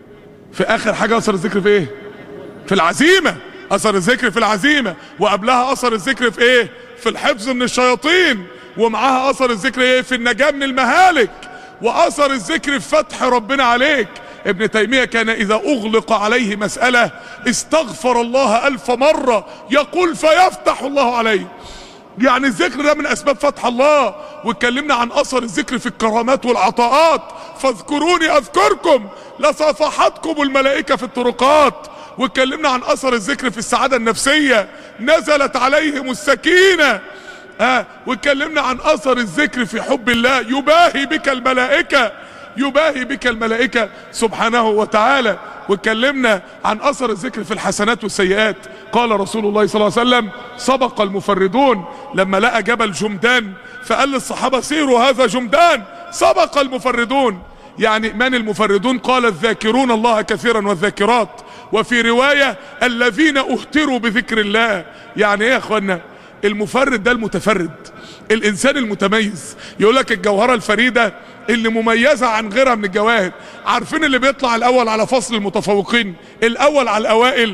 في اخر حاجه اثر الذكر في ايه في العزيمه اثر الذكر في العزيمه وقبلها اثر الذكر في ايه في الحفظ من الشياطين ومعاها اثر الذكر ايه في النجاه من المهالك واثر الذكر في فتح ربنا عليك ابن تيمية كان اذا اغلق عليه مسألة استغفر الله الف مرة يقول فيفتح الله عليه يعني الذكر ده من اسباب فتح الله واتكلمنا عن اثر الذكر في الكرامات والعطاءات فاذكروني اذكركم لصافحتكم الملائكة في الطرقات واتكلمنا عن اثر الذكر في السعادة النفسية نزلت عليهم السكينة ها واتكلمنا عن اثر الذكر في حب الله يباهي بك الملائكة يباهي بك الملائكة سبحانه وتعالى واتكلمنا عن اثر الذكر في الحسنات والسيئات قال رسول الله صلى الله عليه وسلم سبق المفردون لما لقى جبل جمدان فقال للصحابة سيروا هذا جمدان سبق المفردون يعني من المفردون قال الذاكرون الله كثيرا والذاكرات وفي رواية الذين اهتروا بذكر الله يعني ايه يا اخوانا المفرد ده المتفرد الانسان المتميز يقول لك الجوهرة الفريدة اللي مميزة عن غيرها من الجواهر عارفين اللي بيطلع الاول على فصل المتفوقين الاول على الاوائل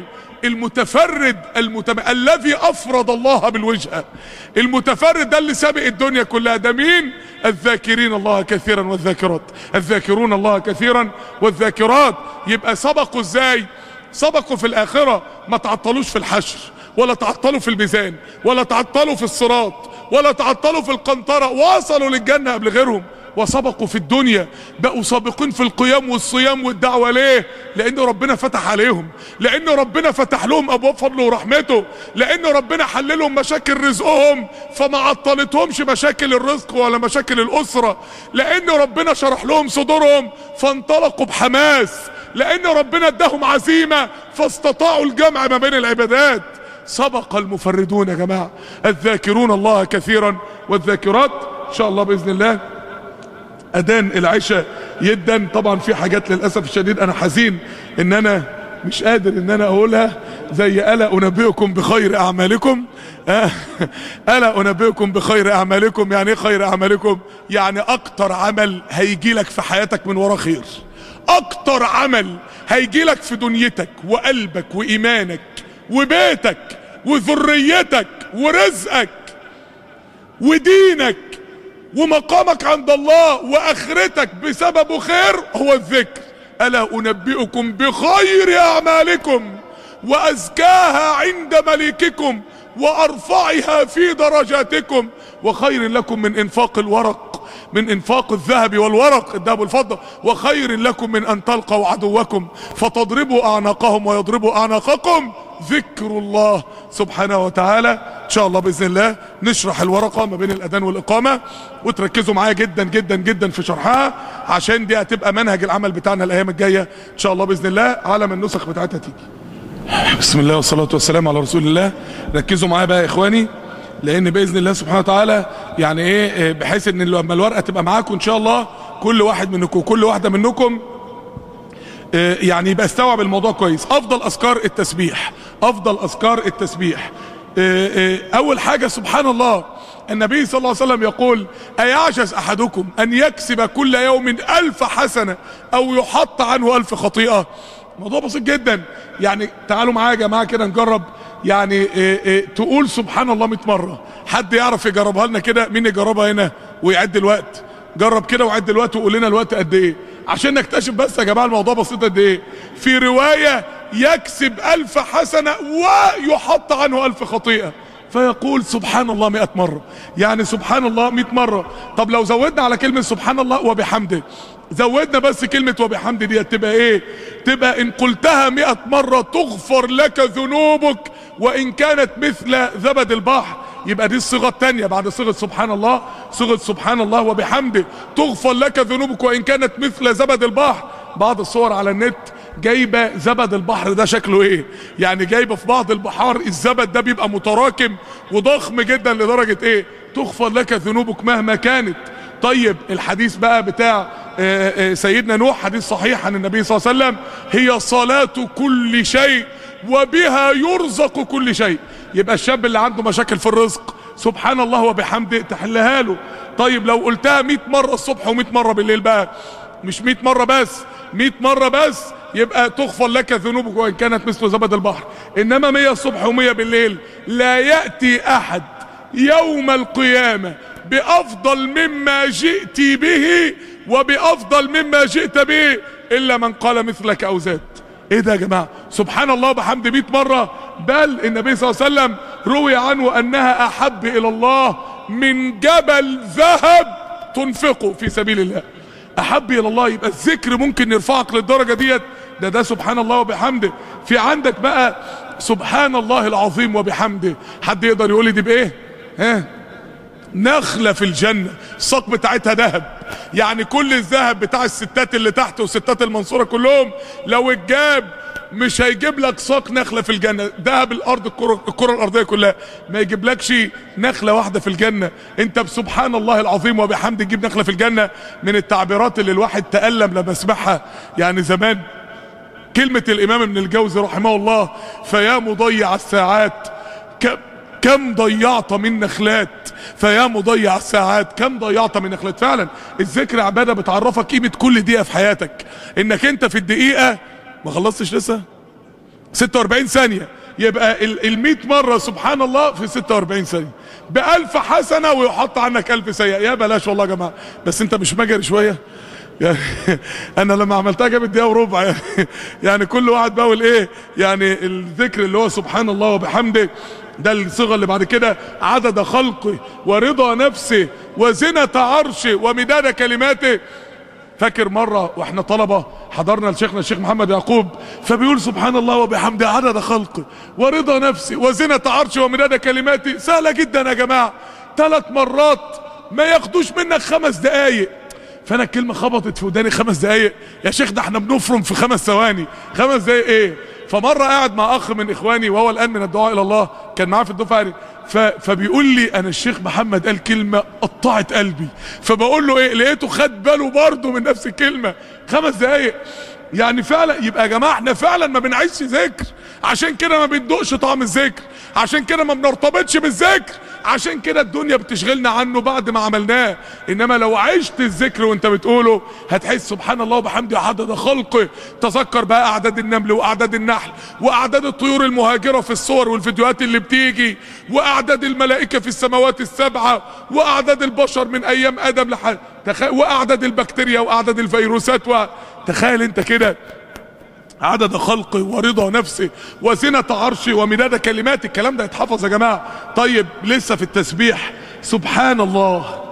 المتفرد المتم... الذي افرض الله بالوجهة المتفرد ده اللي سابق الدنيا كلها ده مين الذاكرين الله كثيرا والذاكرات الذاكرون الله كثيرا والذاكرات يبقى سبقوا ازاي سبقوا في الاخرة ما تعطلوش في الحشر ولا تعطلوا في الميزان ولا تعطلوا في الصراط ولا تعطلوا في القنطرة وصلوا للجنة قبل غيرهم وسبقوا في الدنيا بقوا سابقين في القيام والصيام والدعوة ليه لان ربنا فتح عليهم لان ربنا فتح لهم ابواب فضله ورحمته لان ربنا حل لهم مشاكل رزقهم فما عطلتهمش مشاكل الرزق ولا مشاكل الاسرة لان ربنا شرح لهم صدورهم فانطلقوا بحماس لان ربنا اداهم عزيمة فاستطاعوا الجمع ما بين العبادات سبق المفردون يا جماعة الذاكرون الله كثيرا والذاكرات ان شاء الله باذن الله اذان العشاء يدا طبعا في حاجات للاسف الشديد انا حزين ان انا مش قادر ان انا اقولها زي الا انبئكم بخير اعمالكم الا انبئكم بخير اعمالكم يعني ايه خير اعمالكم يعني اكتر عمل هيجي لك في حياتك من ورا خير اكتر عمل هيجي لك في دنيتك وقلبك وايمانك وبيتك وذريتك ورزقك ودينك ومقامك عند الله واخرتك بسببه خير هو الذكر الا انبئكم بخير اعمالكم وازكاها عند مليككم وارفعها في درجاتكم وخير لكم من انفاق الورق من انفاق الذهب والورق الذهب والفضة وخير لكم من ان تلقوا عدوكم فتضربوا اعناقهم ويضربوا اعناقكم ذكر الله سبحانه وتعالى ان شاء الله باذن الله نشرح الورقه ما بين الاذان والاقامه وتركزوا معايا جدا جدا جدا في شرحها عشان دي هتبقى منهج العمل بتاعنا الايام الجايه ان شاء الله باذن الله على ما النسخ بتاعتها تيجي بسم الله والصلاه والسلام على رسول الله ركزوا معايا بقى يا اخواني لان باذن الله سبحانه وتعالى يعني ايه بحيث ان لما الورقه تبقى معاكم ان شاء الله كل واحد منكم كل واحده منكم يعني يبقى استوعب الموضوع كويس افضل اذكار التسبيح افضل اذكار التسبيح اول حاجة سبحان الله النبي صلى الله عليه وسلم يقول ايعجز احدكم ان يكسب كل يوم الف حسنة او يحط عنه الف خطيئة موضوع بسيط جدا يعني تعالوا معايا يا جماعة كده نجرب يعني إيه إيه تقول سبحان الله 100 مرة حد يعرف يجربها لنا كده مين يجربها هنا ويعد الوقت جرب كده وعد الوقت وقول لنا الوقت قد ايه عشان نكتشف بس يا جماعه الموضوع بسيط قد ايه في روايه يكسب الف حسنه ويحط عنه الف خطيئه فيقول سبحان الله مئة مرة يعني سبحان الله مئة مرة طب لو زودنا على كلمة سبحان الله وبحمده زودنا بس كلمة وبحمده دي تبقى ايه تبقى ان قلتها مئة مرة تغفر لك ذنوبك وان كانت مثل زبد البحر يبقى دي الصيغه الثانيه بعد صيغه سبحان الله صيغه سبحان الله وبحمده تغفر لك ذنوبك وان كانت مثل زبد البحر بعض الصور على النت جايبه زبد البحر ده شكله ايه يعني جايبه في بعض البحار الزبد ده بيبقى متراكم وضخم جدا لدرجه ايه تغفر لك ذنوبك مهما كانت طيب الحديث بقى بتاع سيدنا نوح حديث صحيح عن النبي صلى الله عليه وسلم هي صلاة كل شيء وبها يرزق كل شيء يبقى الشاب اللي عنده مشاكل في الرزق سبحان الله وبحمده تحلها له طيب لو قلتها 100 مرة الصبح و100 مرة بالليل بقى مش 100 مرة بس 100 مرة بس يبقى تغفر لك ذنوبك وان كانت مثل زبد البحر انما 100 الصبح و100 بالليل لا يأتي احد يوم القيامة بافضل مما جئت به وبافضل مما جئت به الا من قال مثلك او زاد ايه ده يا جماعة سبحان الله بحمد 100 مرة بل النبي صلى الله عليه وسلم روي عنه انها احب الى الله من جبل ذهب تنفقه في سبيل الله احب الى الله يبقى الذكر ممكن يرفعك للدرجة ديت ده ده سبحان الله وبحمده في عندك بقى سبحان الله العظيم وبحمده حد يقدر يقول لي دي بايه ها نخلة في الجنة الساق بتاعتها ذهب يعني كل الذهب بتاع الستات اللي تحت وستات المنصورة كلهم لو اتجاب مش هيجيب لك ساق نخلة في الجنة ذهب الارض الكرة, الكرة الارضية كلها ما يجيب لكش نخلة واحدة في الجنة انت بسبحان الله العظيم وبحمد تجيب نخلة في الجنة من التعبيرات اللي الواحد تألم لما اسمعها يعني زمان كلمة الامام ابن الجوزي رحمه الله فيا مضيع الساعات كم كم ضيعت من نخلات فيا مضيع الساعات كم ضيعت من نخلات فعلا الذكر عبادة بتعرفك قيمة كل دقيقة في حياتك انك انت في الدقيقة ما خلصتش لسه 46 ثانية يبقى ال 100 مرة سبحان الله في 46 ثانية بألف حسنة ويحط عنك ألف سيئة يا بلاش والله يا جماعة بس انت مش مجري شوية يعني انا لما عملتها جابت دقيقه وربع يعني, يعني كل واحد بقول ايه يعني الذكر اللي هو سبحان الله وبحمده ده الصيغه اللي بعد كده عدد خلقه ورضا نفسه وزنة عرشه ومداد كلماته فاكر مرة واحنا طلبة حضرنا لشيخنا الشيخ محمد يعقوب فبيقول سبحان الله وبحمده عدد خلقه ورضا نفسه وزنة عرشه ومداد كلماته سهلة جدا يا جماعة ثلاث مرات ما ياخدوش منك خمس دقايق فانا الكلمه خبطت في وداني خمس دقايق يا شيخ ده احنا بنفرم في خمس ثواني خمس دقايق ايه فمره قاعد مع اخ من اخواني وهو الان من الدعاء الى الله كان معاه في الدفعه دي فبيقول لي انا الشيخ محمد قال كلمه قطعت قلبي فبقول له ايه لقيته خد باله برضه من نفس الكلمه خمس دقايق يعني فعلا يبقى يا جماعه احنا فعلا ما بنعيش ذكر عشان كده ما بندقش طعم الذكر عشان كده ما بنرتبطش بالذكر عشان كده الدنيا بتشغلنا عنه بعد ما عملناه انما لو عشت الذكر وانت بتقوله هتحس سبحان الله وبحمده عدد خلقه تذكر بقى اعداد النمل واعداد النحل واعداد الطيور المهاجره في الصور والفيديوهات اللي بتيجي واعداد الملائكه في السماوات السبعه واعداد البشر من ايام ادم لحد تخيل واعداد البكتيريا واعداد الفيروسات وتخيل انت كده عدد خلقه ورضا نفسه وزنة عرشه ومداد كلمات الكلام ده يتحفظ يا جماعة طيب لسه في التسبيح سبحان الله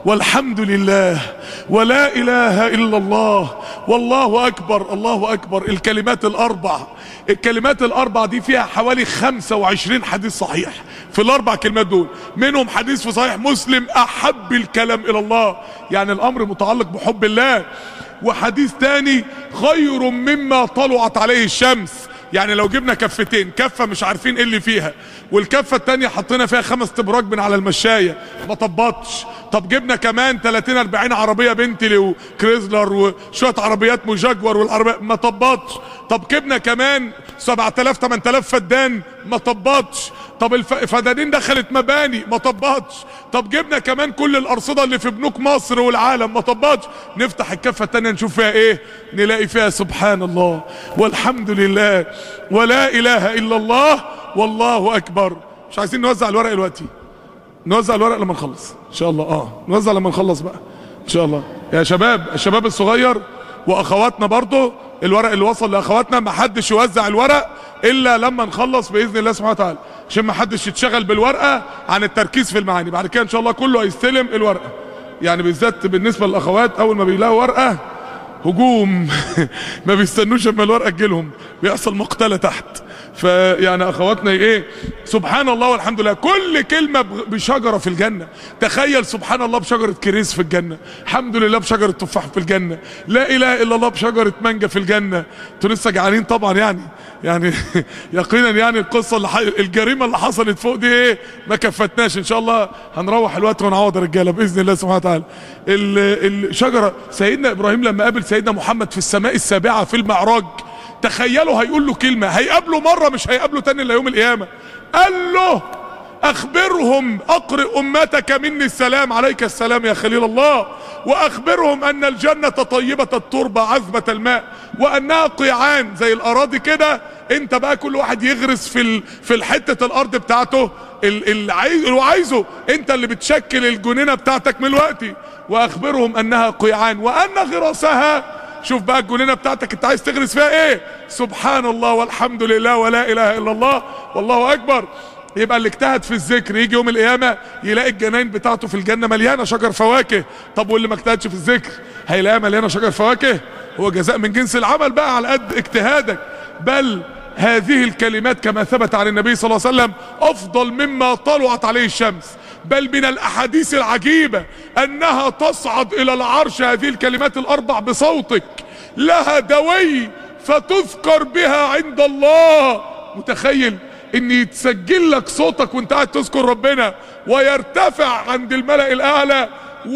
والحمد لله ولا اله الا الله والله اكبر الله اكبر الكلمات الاربع الكلمات الاربع دي فيها حوالي 25 حديث صحيح في الاربع كلمات دول منهم حديث في صحيح مسلم احب الكلام الى الله يعني الامر متعلق بحب الله وحديث تاني خير مما طلعت عليه الشمس يعني لو جبنا كفتين كفة مش عارفين ايه اللي فيها والكفة التانية حطينا فيها خمس تبراج من على المشاية ما طبطش طب جبنا كمان 30 40 عربية بنتلي وكريزلر وشوية عربيات مجاجور والعربية ما طبطش طب جبنا كمان 7000 8000 فدان ما طبطش طب الفدادين دخلت مباني ما طبطش طب جبنا كمان كل الارصده اللي في بنوك مصر والعالم ما طبطش نفتح الكفه الثانيه نشوف فيها ايه نلاقي فيها سبحان الله والحمد لله ولا اله الا الله والله اكبر مش عايزين نوزع الورق دلوقتي نوزع الورق لما نخلص ان شاء الله اه نوزع لما نخلص بقى ان شاء الله يا شباب الشباب الصغير واخواتنا برضه الورق اللي وصل لاخواتنا ما حدش يوزع الورق الا لما نخلص باذن الله سبحانه وتعالى عشان ما حدش يتشغل بالورقه عن التركيز في المعاني بعد كده ان شاء الله كله هيستلم الورقه يعني بالذات بالنسبه للاخوات اول ما بيلاقوا ورقه هجوم ما بيستنوش اما الورقه تجيلهم بيحصل مقتله تحت فيعني اخواتنا ايه سبحان الله والحمد لله كل كلمه بشجره في الجنه تخيل سبحان الله بشجره كريس في الجنه الحمد لله بشجره تفاح في الجنه لا اله الا الله بشجره مانجا في الجنه انتوا لسه جعانين طبعا يعني يعني يقينا يعني القصه اللي ح... الجريمه اللي حصلت فوق دي ايه ما كفتناش ان شاء الله هنروح الوقت ونعوض الرجاله باذن الله سبحانه وتعالى الشجره سيدنا ابراهيم لما قابل سيدنا محمد في السماء السابعه في المعراج تخيلوا هيقول له كلمه هيقابله مره مش هيقابله تاني الا يوم القيامه قال له اخبرهم اقرئ امتك مني السلام عليك السلام يا خليل الله واخبرهم ان الجنة طيبة التربة عذبة الماء وانها قيعان زي الاراضي كده انت بقى كل واحد يغرس في ال... في الحتة الارض بتاعته اللي عايز اللي عايزه انت اللي بتشكل الجنينة بتاعتك من الوقت واخبرهم انها قيعان وان غراسها شوف بقى الجنينة بتاعتك انت عايز تغرس فيها ايه سبحان الله والحمد لله ولا اله الا الله والله اكبر يبقى اللي اجتهد في الذكر يجي يوم القيامة يلاقي الجناين بتاعته في الجنة مليانة شجر فواكه طب واللي ما اجتهدش في الذكر هيلاقيها مليانة شجر فواكه هو جزاء من جنس العمل بقى على قد اجتهادك بل هذه الكلمات كما ثبت عن النبي صلى الله عليه وسلم افضل مما طلعت عليه الشمس بل من الاحاديث العجيبة انها تصعد الى العرش هذه الكلمات الاربع بصوتك لها دوي فتذكر بها عند الله متخيل ان يتسجل لك صوتك وانت قاعد تذكر ربنا ويرتفع عند الملأ الاعلى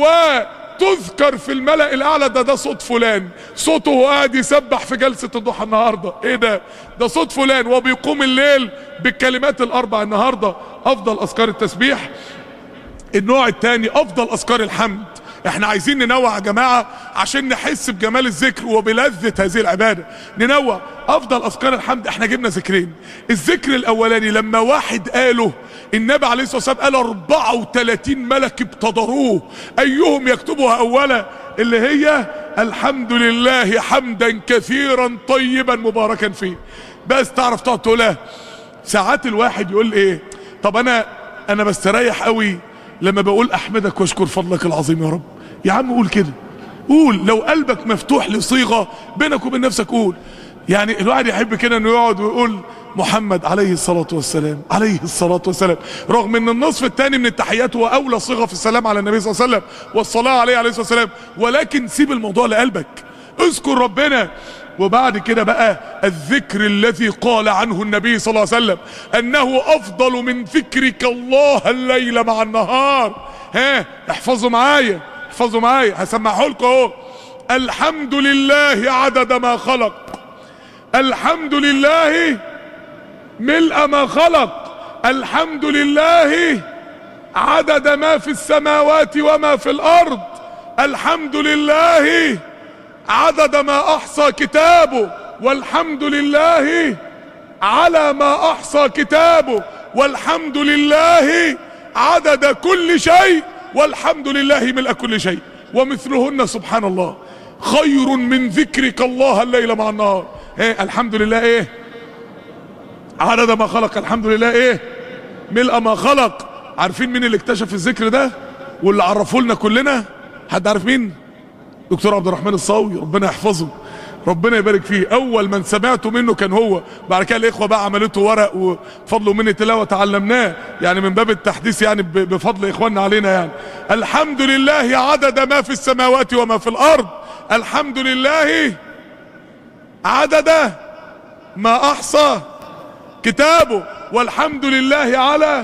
وتذكر في الملأ الاعلى ده ده صوت فلان صوته وهو قاعد يسبح في جلسة الضحى النهاردة ايه ده ده صوت فلان وبيقوم الليل بالكلمات الاربع النهاردة افضل اذكار التسبيح النوع الثاني افضل اذكار الحمد احنا عايزين ننوع يا جماعة عشان نحس بجمال الذكر وبلذة هذه العبادة ننوع افضل اذكار الحمد احنا جبنا ذكرين الذكر الاولاني لما واحد قاله النبي عليه الصلاة والسلام قال 34 ملك ابتدروه ايهم يكتبها اولا اللي هي الحمد لله حمدا كثيرا طيبا مباركا فيه بس تعرف تقعد تقولها ساعات الواحد يقول ايه طب انا انا بستريح قوي لما بقول احمدك واشكر فضلك العظيم يا رب يا عم قول كده قول لو قلبك مفتوح لصيغة بينك وبين نفسك قول يعني الواحد يحب كده انه يقعد ويقول محمد عليه الصلاة والسلام عليه الصلاة والسلام رغم ان النصف الثاني من التحيات هو اولى صيغة في السلام على النبي صلى الله عليه وسلم والصلاة عليه عليه الصلاة والسلام ولكن سيب الموضوع لقلبك اذكر ربنا وبعد كده بقى الذكر الذي قال عنه النبي صلى الله عليه وسلم انه افضل من ذكرك الله الليل مع النهار ها احفظوا معايا احفظوا معايا هسمعه لكم اهو الحمد لله عدد ما خلق الحمد لله ملء ما خلق الحمد لله عدد ما في السماوات وما في الارض الحمد لله عدد ما احصى كتابه والحمد لله على ما احصى كتابه والحمد لله عدد كل شيء والحمد لله ملء كل شيء ومثلهن سبحان الله خير من ذكرك الله الليل مع النهار ايه الحمد لله ايه عدد ما خلق الحمد لله ايه ملء ما خلق عارفين مين اللي اكتشف الذكر ده واللي عرفوا لنا كلنا حد عارف مين دكتور عبد الرحمن الصاوي ربنا يحفظه ربنا يبارك فيه اول من سمعته منه كان هو بعد كده الاخوه بقى عملته ورق وفضل من تلاوه تعلمناه يعني من باب التحديث يعني ب- بفضل اخواننا علينا يعني الحمد لله عدد ما في السماوات وما في الارض الحمد لله عدد ما احصى كتابه والحمد لله على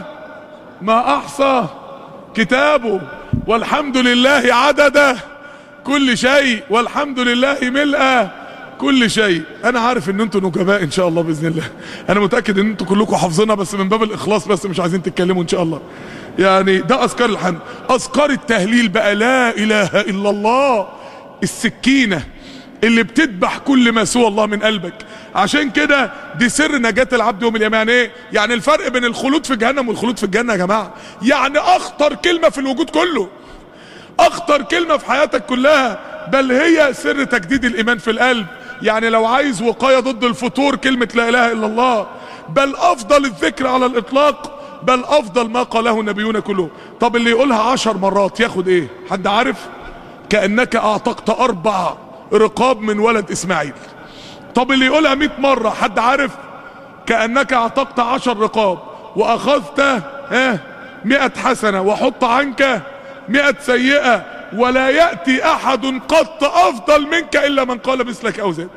ما احصى كتابه والحمد لله عدد كل شيء والحمد لله ملء كل شيء انا عارف ان انتوا نجباء ان شاء الله باذن الله انا متاكد ان انتوا كلكم حافظينها بس من باب الاخلاص بس مش عايزين تتكلموا ان شاء الله يعني ده اذكار الحمد اذكار التهليل بقى لا اله الا الله السكينه اللي بتذبح كل ما سوى الله من قلبك عشان كده دي سر نجاة العبد يوم القيامة يعني ايه يعني الفرق بين الخلود في جهنم والخلود في الجنة يا جماعة يعني اخطر كلمة في الوجود كله اخطر كلمة في حياتك كلها بل هي سر تجديد الايمان في القلب يعني لو عايز وقاية ضد الفتور كلمة لا اله الا الله بل افضل الذكر على الاطلاق بل افضل ما قاله النبيون كلهم طب اللي يقولها عشر مرات ياخد ايه حد عارف كأنك اعتقت اربع رقاب من ولد اسماعيل طب اللي يقولها 100 مرة حد عارف كأنك اعتقت عشر رقاب واخذت ها مئة حسنة وحط عنك مئة سيئة ولا يأتي احد قط افضل منك الا من قال مثلك او زاد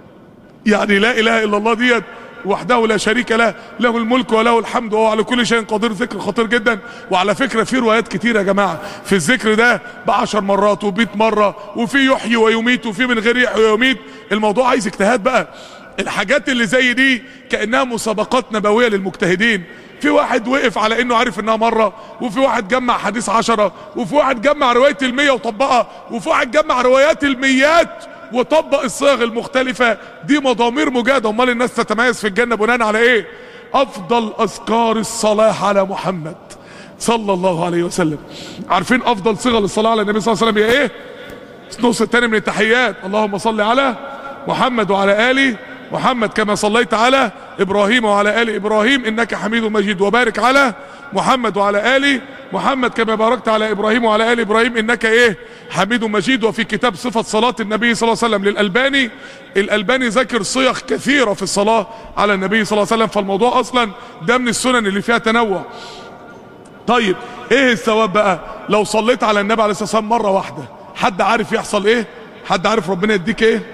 يعني لا اله الا الله ديت وحده لا شريك له له الملك وله الحمد وهو على كل شيء قدير ذكر خطير جدا وعلى فكرة في روايات كتير يا جماعة في الذكر ده بعشر مرات وبيت مرة وفي يحيي ويميت وفي من غير يحيي ويميت الموضوع عايز اجتهاد بقى الحاجات اللي زي دي كأنها مسابقات نبوية للمجتهدين في واحد وقف على انه عارف انها مرة وفي واحد جمع حديث عشرة وفي واحد جمع رواية المية وطبقها وفي واحد جمع روايات الميات وطبق الصيغ المختلفة دي مضامير مجاهدة امال الناس تتميز في الجنة بناء على ايه افضل اذكار الصلاة على محمد صلى الله عليه وسلم عارفين افضل صيغة للصلاة على النبي صلى الله عليه وسلم هي ايه النص التاني من التحيات اللهم صل على محمد وعلى آله محمد كما صليت على إبراهيم وعلى آل إبراهيم إنك حميد مجيد وبارك على محمد وعلى آل محمد كما باركت على إبراهيم وعلى آل إبراهيم إنك إيه حميد مجيد وفي كتاب صفة صلاة النبي صلى الله عليه وسلم للألباني الألباني ذكر صيغ كثيرة في الصلاة على النبي صلى الله عليه وسلم فالموضوع أصلا ده من السنن اللي فيها تنوع طيب ايه الثواب بقى لو صليت على النبي عليه الصلاة والسلام مرة واحدة حد عارف يحصل ايه حد عارف ربنا يديك ايه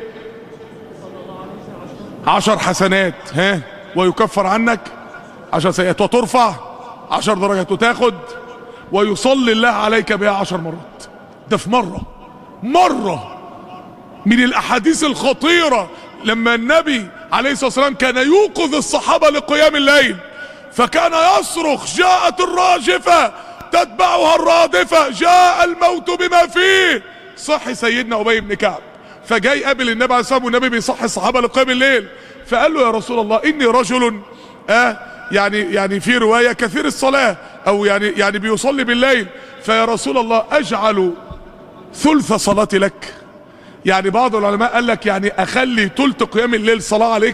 عشر حسنات ها ويكفر عنك عشر سيئات وترفع عشر درجات وتاخد ويصلي الله عليك بها عشر مرات ده في مرة مرة من الاحاديث الخطيرة لما النبي عليه الصلاة والسلام كان يوقظ الصحابة لقيام الليل فكان يصرخ جاءت الراجفة تتبعها الرادفة جاء الموت بما فيه صح سيدنا أبي بن كعب فجاي قابل النبي عليه الصلاة والسلام والنبي بيصحي الصحابة لقيام الليل فقال له يا رسول الله إني رجل آه يعني يعني في رواية كثير الصلاة أو يعني يعني بيصلي بالليل فيا رسول الله أجعل ثلث صلاتي لك يعني بعض العلماء قال لك يعني أخلي ثلث قيام الليل صلاة عليك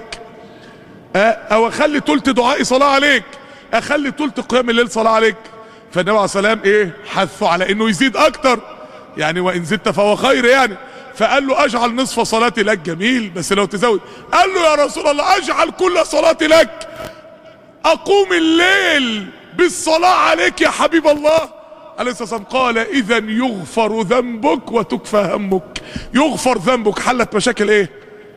او اخلي تلت دعائي صلاة عليك اخلي تلت قيام الليل صلاة عليك فالنبي عليه السلام ايه حثه على انه يزيد اكتر يعني وان زدت فهو خير يعني فقال له اجعل نصف صلاتي لك جميل بس لو تزود قال له يا رسول الله اجعل كل صلاتي لك اقوم الليل بالصلاة عليك يا حبيب الله عليه الصلاة والسلام قال اذا يغفر ذنبك وتكفى همك يغفر ذنبك حلت مشاكل ايه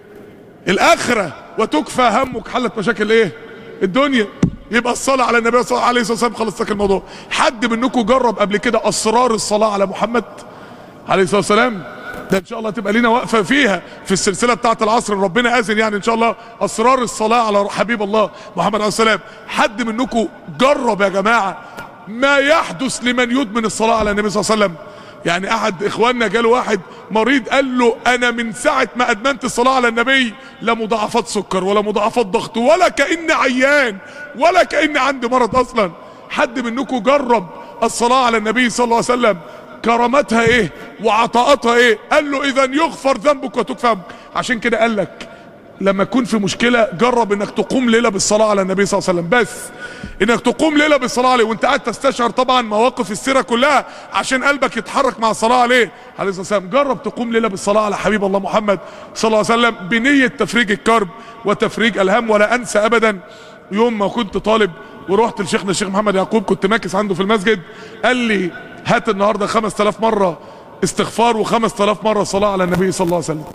الاخرة وتكفى همك حلت مشاكل ايه الدنيا يبقى الصلاة على النبي صلى الله عليه وسلم خلص لك الموضوع حد منكم جرب قبل كده اسرار الصلاة على محمد عليه الصلاة والسلام ده ان شاء الله تبقى لينا وقفة فيها في السلسلة بتاعة العصر ربنا اذن يعني ان شاء الله اسرار الصلاة على حبيب الله محمد عليه السلام حد منكم جرب يا جماعة ما يحدث لمن يدمن الصلاة على النبي صلى الله عليه وسلم يعني احد اخواننا جاله واحد مريض قال له انا من ساعة ما ادمنت الصلاة على النبي لا مضاعفات سكر ولا مضاعفات ضغط ولا كأني عيان ولا كأني عندي مرض اصلا حد منكم جرب الصلاة على النبي صلى الله عليه وسلم كرامتها ايه وعطاءاتها ايه قال له اذا يغفر ذنبك وتكفى عشان كده قال لك لما تكون في مشكلة جرب انك تقوم ليلة بالصلاة على النبي صلى الله عليه وسلم بس انك تقوم ليله بالصلاه عليه وانت قاعد تستشعر طبعا مواقف السيره كلها عشان قلبك يتحرك مع الصلاه عليه عليه الصلاه والسلام جرب تقوم ليله بالصلاه على حبيب الله محمد صلى الله عليه وسلم بنيه تفريج الكرب وتفريج الهم ولا انسى ابدا يوم ما كنت طالب ورحت لشيخنا الشيخ محمد يعقوب كنت ماكس عنده في المسجد قال لي هات النهارده 5000 مره استغفار و5000 مره صلاه على النبي صلى الله عليه وسلم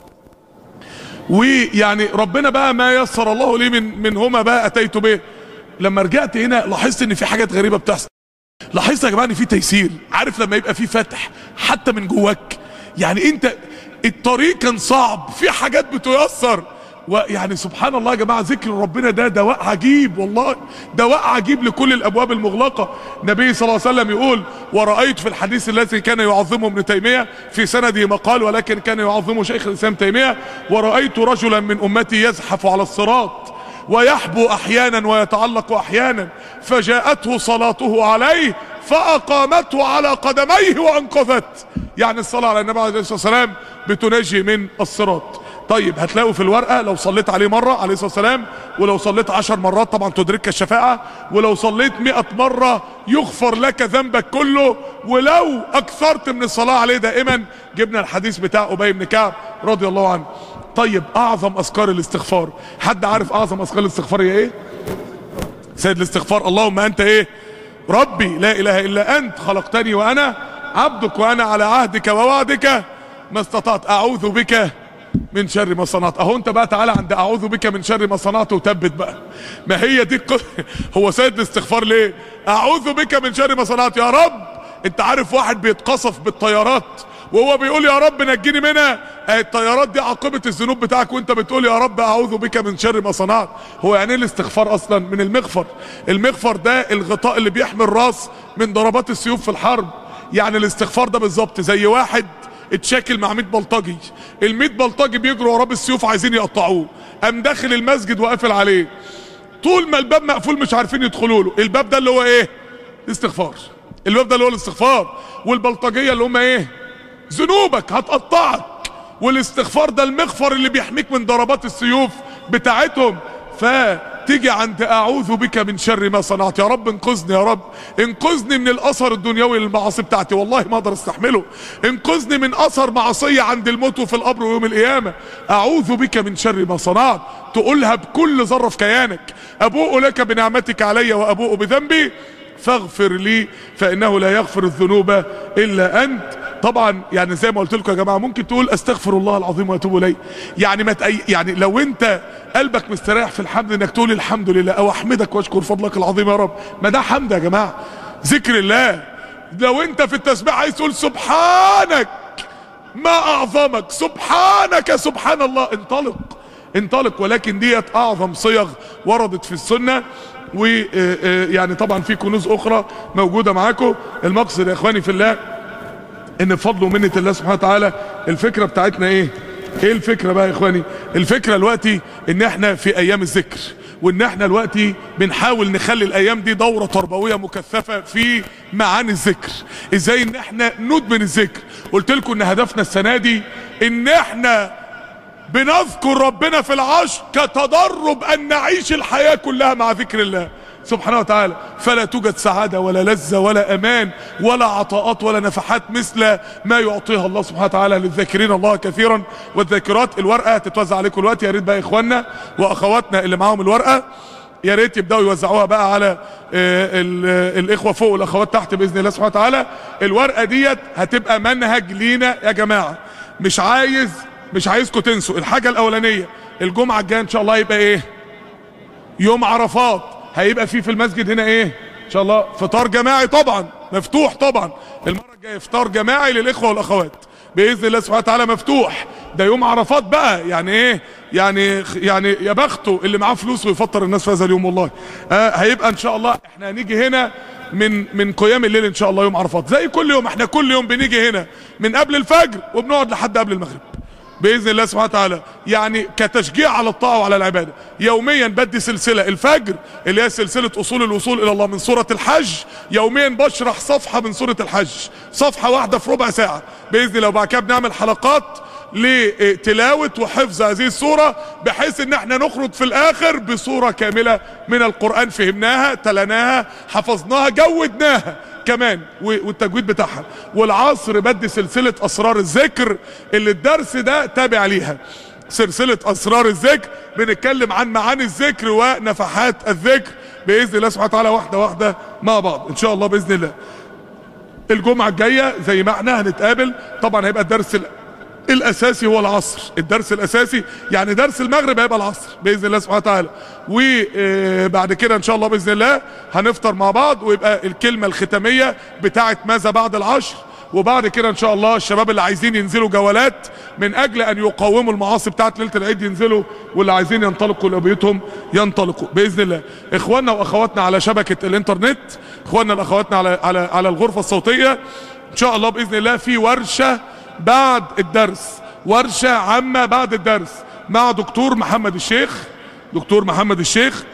ويعني ربنا بقى ما يسر الله لي من منهما بقى اتيت به لما رجعت هنا لاحظت ان في حاجات غريبه بتحصل لاحظت يا جماعه ان في تيسير عارف لما يبقى في فتح حتى من جواك يعني انت الطريق كان صعب في حاجات بتيسر ويعني سبحان الله يا جماعه ذكر ربنا ده دواء عجيب والله دواء عجيب لكل الابواب المغلقه النبي صلى الله عليه وسلم يقول ورايت في الحديث الذي كان يعظمه ابن تيميه في سنده مقال ولكن كان يعظمه شيخ الاسلام تيميه ورايت رجلا من امتي يزحف على الصراط ويحبو احيانا ويتعلق احيانا فجاءته صلاته عليه فاقامته على قدميه وانقذت يعني الصلاه على النبي عليه الصلاه والسلام بتنجي من الصراط طيب هتلاقوا في الورقة لو صليت عليه مرة عليه الصلاة والسلام ولو صليت عشر مرات طبعا تدركك الشفاعة ولو صليت مئة مرة يغفر لك ذنبك كله ولو أكثرت من الصلاة عليه دائما جبنا الحديث بتاع أبي بن كعب رضي الله عنه طيب أعظم أذكار الاستغفار حد عارف أعظم أذكار الاستغفار هي إيه سيد الاستغفار اللهم أنت إيه ربي لا إله إلا أنت خلقتني وأنا عبدك وأنا على عهدك ووعدك ما استطعت أعوذ بك من شر ما صنعت اهو انت بقى تعالى عند اعوذ بك من شر ما صنعت وثبت بقى ما هي دي القصة هو سيد الاستغفار ليه اعوذ بك من شر ما صنعت يا رب انت عارف واحد بيتقصف بالطيارات وهو بيقول يا رب نجيني منها الطيارات دي عاقبة الذنوب بتاعك وانت بتقول يا رب اعوذ بك من شر ما صنعت هو يعني ايه الاستغفار اصلا من المغفر المغفر ده الغطاء اللي بيحمي الراس من ضربات السيوف في الحرب يعني الاستغفار ده بالظبط زي واحد اتشاكل مع 100 بلطجي ال 100 بلطجي بيجروا وراه بالسيوف عايزين يقطعوه قام داخل المسجد وقافل عليه طول ما الباب مقفول مش عارفين يدخلوا له الباب ده اللي هو ايه الاستغفار الباب ده اللي هو الاستغفار والبلطجيه اللي هم ايه ذنوبك هتقطعك والاستغفار ده المغفر اللي بيحميك من ضربات السيوف بتاعتهم فتيجي عند اعوذ بك من شر ما صنعت يا رب انقذني يا رب انقذني من الاثر الدنيوي للمعاصي بتاعتي والله ما اقدر استحمله انقذني من اثر معصيه عند الموت وفي القبر ويوم القيامه اعوذ بك من شر ما صنعت تقولها بكل ذره في كيانك ابوء لك بنعمتك علي وابوء بذنبي فاغفر لي فانه لا يغفر الذنوب الا انت طبعا يعني زي ما قلت لكم يا جماعه ممكن تقول استغفر الله العظيم واتوب اليه يعني ما تأي يعني لو انت قلبك مستريح في الحمد انك تقول الحمد لله او احمدك واشكر فضلك العظيم يا رب ما ده حمد يا جماعه ذكر الله لو انت في التسبيح عايز تقول سبحانك ما اعظمك سبحانك سبحان الله انطلق انطلق ولكن ديت اعظم صيغ وردت في السنه ويعني طبعا في كنوز اخرى موجوده معاكم المقصد يا اخواني في الله ان بفضل ومنه الله سبحانه وتعالى الفكره بتاعتنا ايه ايه الفكره بقى يا اخواني الفكره دلوقتي ان احنا في ايام الذكر وان احنا دلوقتي بنحاول نخلي الايام دي دوره تربويه مكثفه في معاني الذكر ازاي ان احنا ندمن الذكر قلت لكم ان هدفنا السنه دي ان احنا بنذكر ربنا في العشر كتدرب ان نعيش الحياه كلها مع ذكر الله سبحانه وتعالى فلا توجد سعادة ولا لذة ولا أمان ولا عطاءات ولا نفحات مثل ما يعطيها الله سبحانه وتعالى للذاكرين الله كثيرا والذاكرات الورقة تتوزع عليكم الوقت يا ريت بقى إخواننا وأخواتنا اللي معاهم الورقة يا ريت يبداوا يوزعوها بقى على الاخوه فوق والاخوات تحت باذن الله سبحانه وتعالى الورقه ديت هتبقى منهج لينا يا جماعه مش عايز مش عايزكم تنسوا الحاجه الاولانيه الجمعه الجايه ان شاء الله هيبقى ايه يوم عرفات هيبقى فيه في المسجد هنا ايه ان شاء الله فطار جماعي طبعا مفتوح طبعا المره الجايه افطار جماعي للاخوه والاخوات باذن الله سبحانه وتعالى مفتوح ده يوم عرفات بقى يعني ايه يعني يعني يا بخته اللي معاه فلوس ويفطر الناس في هذا اليوم والله آه هيبقى ان شاء الله احنا هنيجي هنا من من قيام الليل ان شاء الله يوم عرفات زي كل يوم احنا كل يوم بنيجي هنا من قبل الفجر وبنقعد لحد قبل المغرب باذن الله سبحانه وتعالى يعني كتشجيع على الطاعه وعلى العباده يوميا بدي سلسله الفجر اللي هي سلسله اصول الوصول الى الله من سوره الحج يوميا بشرح صفحه من سوره الحج صفحه واحده في ربع ساعه باذن الله وبعد كده بنعمل حلقات لتلاوة وحفظ هذه السورة بحيث ان احنا نخرج في الاخر بصورة كاملة من القرآن فهمناها تلناها حفظناها جودناها كمان والتجويد بتاعها والعصر بدي سلسلة اسرار الذكر اللي الدرس ده تابع ليها سلسلة اسرار الذكر بنتكلم عن معاني الذكر ونفحات الذكر باذن الله سبحانه وتعالى واحدة واحدة مع بعض ان شاء الله باذن الله الجمعة الجاية زي ما احنا هنتقابل طبعا هيبقى الدرس الاساسي هو العصر الدرس الاساسي يعني درس المغرب هيبقى العصر باذن الله سبحانه وتعالى وبعد كده ان شاء الله باذن الله هنفطر مع بعض ويبقى الكلمه الختاميه بتاعه ماذا بعد العشر وبعد كده ان شاء الله الشباب اللي عايزين ينزلوا جولات من اجل ان يقاوموا المعاصي بتاعه ليله العيد ينزلوا واللي عايزين ينطلقوا لابيتهم ينطلقوا باذن الله اخواننا واخواتنا على شبكه الانترنت اخواننا واخواتنا على على على الغرفه الصوتيه ان شاء الله باذن الله في ورشه بعد الدرس ورشة عامة بعد الدرس مع دكتور محمد الشيخ دكتور محمد الشيخ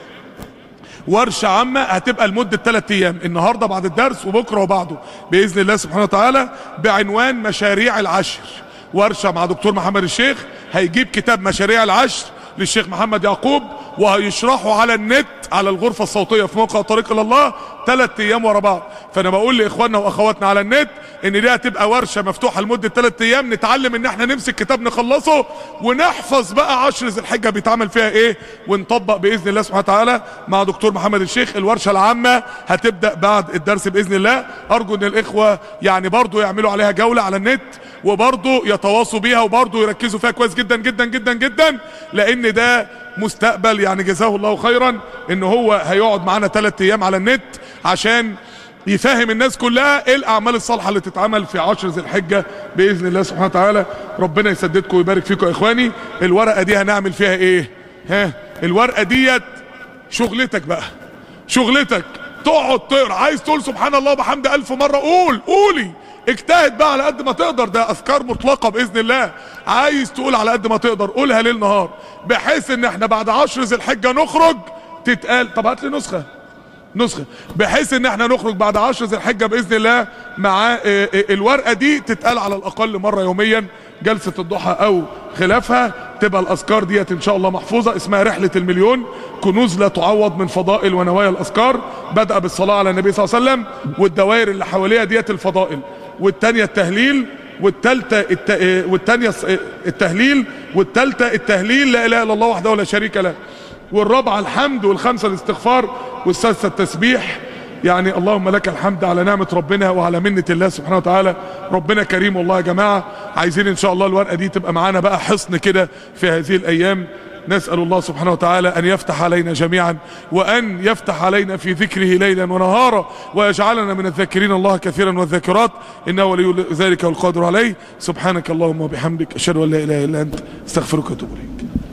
ورشة عامة هتبقى لمدة 3 ايام النهاردة بعد الدرس وبكرة وبعده بإذن الله سبحانه وتعالى بعنوان مشاريع العشر ورشة مع دكتور محمد الشيخ هيجيب كتاب مشاريع العشر للشيخ محمد يعقوب وهيشرحوا على النت على الغرفة الصوتية في موقع طريق الى الله ثلاث ايام ورا بعض فانا بقول لاخواننا واخواتنا على النت ان دي هتبقى ورشة مفتوحة لمدة ثلاث ايام نتعلم ان احنا نمسك كتاب نخلصه ونحفظ بقى عشر ذي الحجة بيتعمل فيها ايه ونطبق باذن الله سبحانه وتعالى مع دكتور محمد الشيخ الورشة العامة هتبدأ بعد الدرس باذن الله ارجو ان الاخوة يعني برضو يعملوا عليها جولة على النت وبرضو يتواصوا بيها وبرضو يركزوا فيها كويس جدا جدا جدا جدا لان ده مستقبل يعني جزاه الله خيرا ان هو هيقعد معانا ثلاث ايام على النت عشان يفهم الناس كلها ايه الاعمال الصالحه اللي تتعمل في عشر ذي الحجه باذن الله سبحانه وتعالى ربنا يسددكم ويبارك فيكم يا اخواني الورقه دي هنعمل فيها ايه ها الورقه ديت شغلتك بقى شغلتك تقعد تقرا عايز تقول سبحان الله وبحمد الف مره قول قولي اجتهد بقى على قد ما تقدر ده اذكار مطلقه باذن الله عايز تقول على قد ما تقدر قولها ليل نهار بحيث ان احنا بعد عشر ذي الحجه نخرج تتقال طب هات لي نسخه نسخه بحيث ان احنا نخرج بعد عشر ذي الحجه باذن الله مع الورقه دي تتقال على الاقل مره يوميا جلسه الضحى او خلافها تبقى الاذكار ديت ان شاء الله محفوظه اسمها رحله المليون كنوز لا تعوض من فضائل ونوايا الاذكار بدأ بالصلاه على النبي صلى الله عليه وسلم والدوائر اللي حواليها ديت الفضائل والتانية التهليل والتالتة الت... والتانية التهليل والتالتة التهليل لا اله الا الله وحده لا شريك له والرابعة الحمد والخامسة الاستغفار والسادسة التسبيح يعني اللهم لك الحمد على نعمة ربنا وعلى منة الله سبحانه وتعالى ربنا كريم والله يا جماعة عايزين ان شاء الله الورقة دي تبقى معانا بقى حصن كده في هذه الايام نسأل الله سبحانه وتعالى أن يفتح علينا جميعا وأن يفتح علينا في ذكره ليلا ونهارا ويجعلنا من الذاكرين الله كثيرا والذاكرات إنه ولي ذلك والقادر عليه سبحانك اللهم وبحمدك أشهد أن لا إله إلا أنت استغفرك وأتوب إليك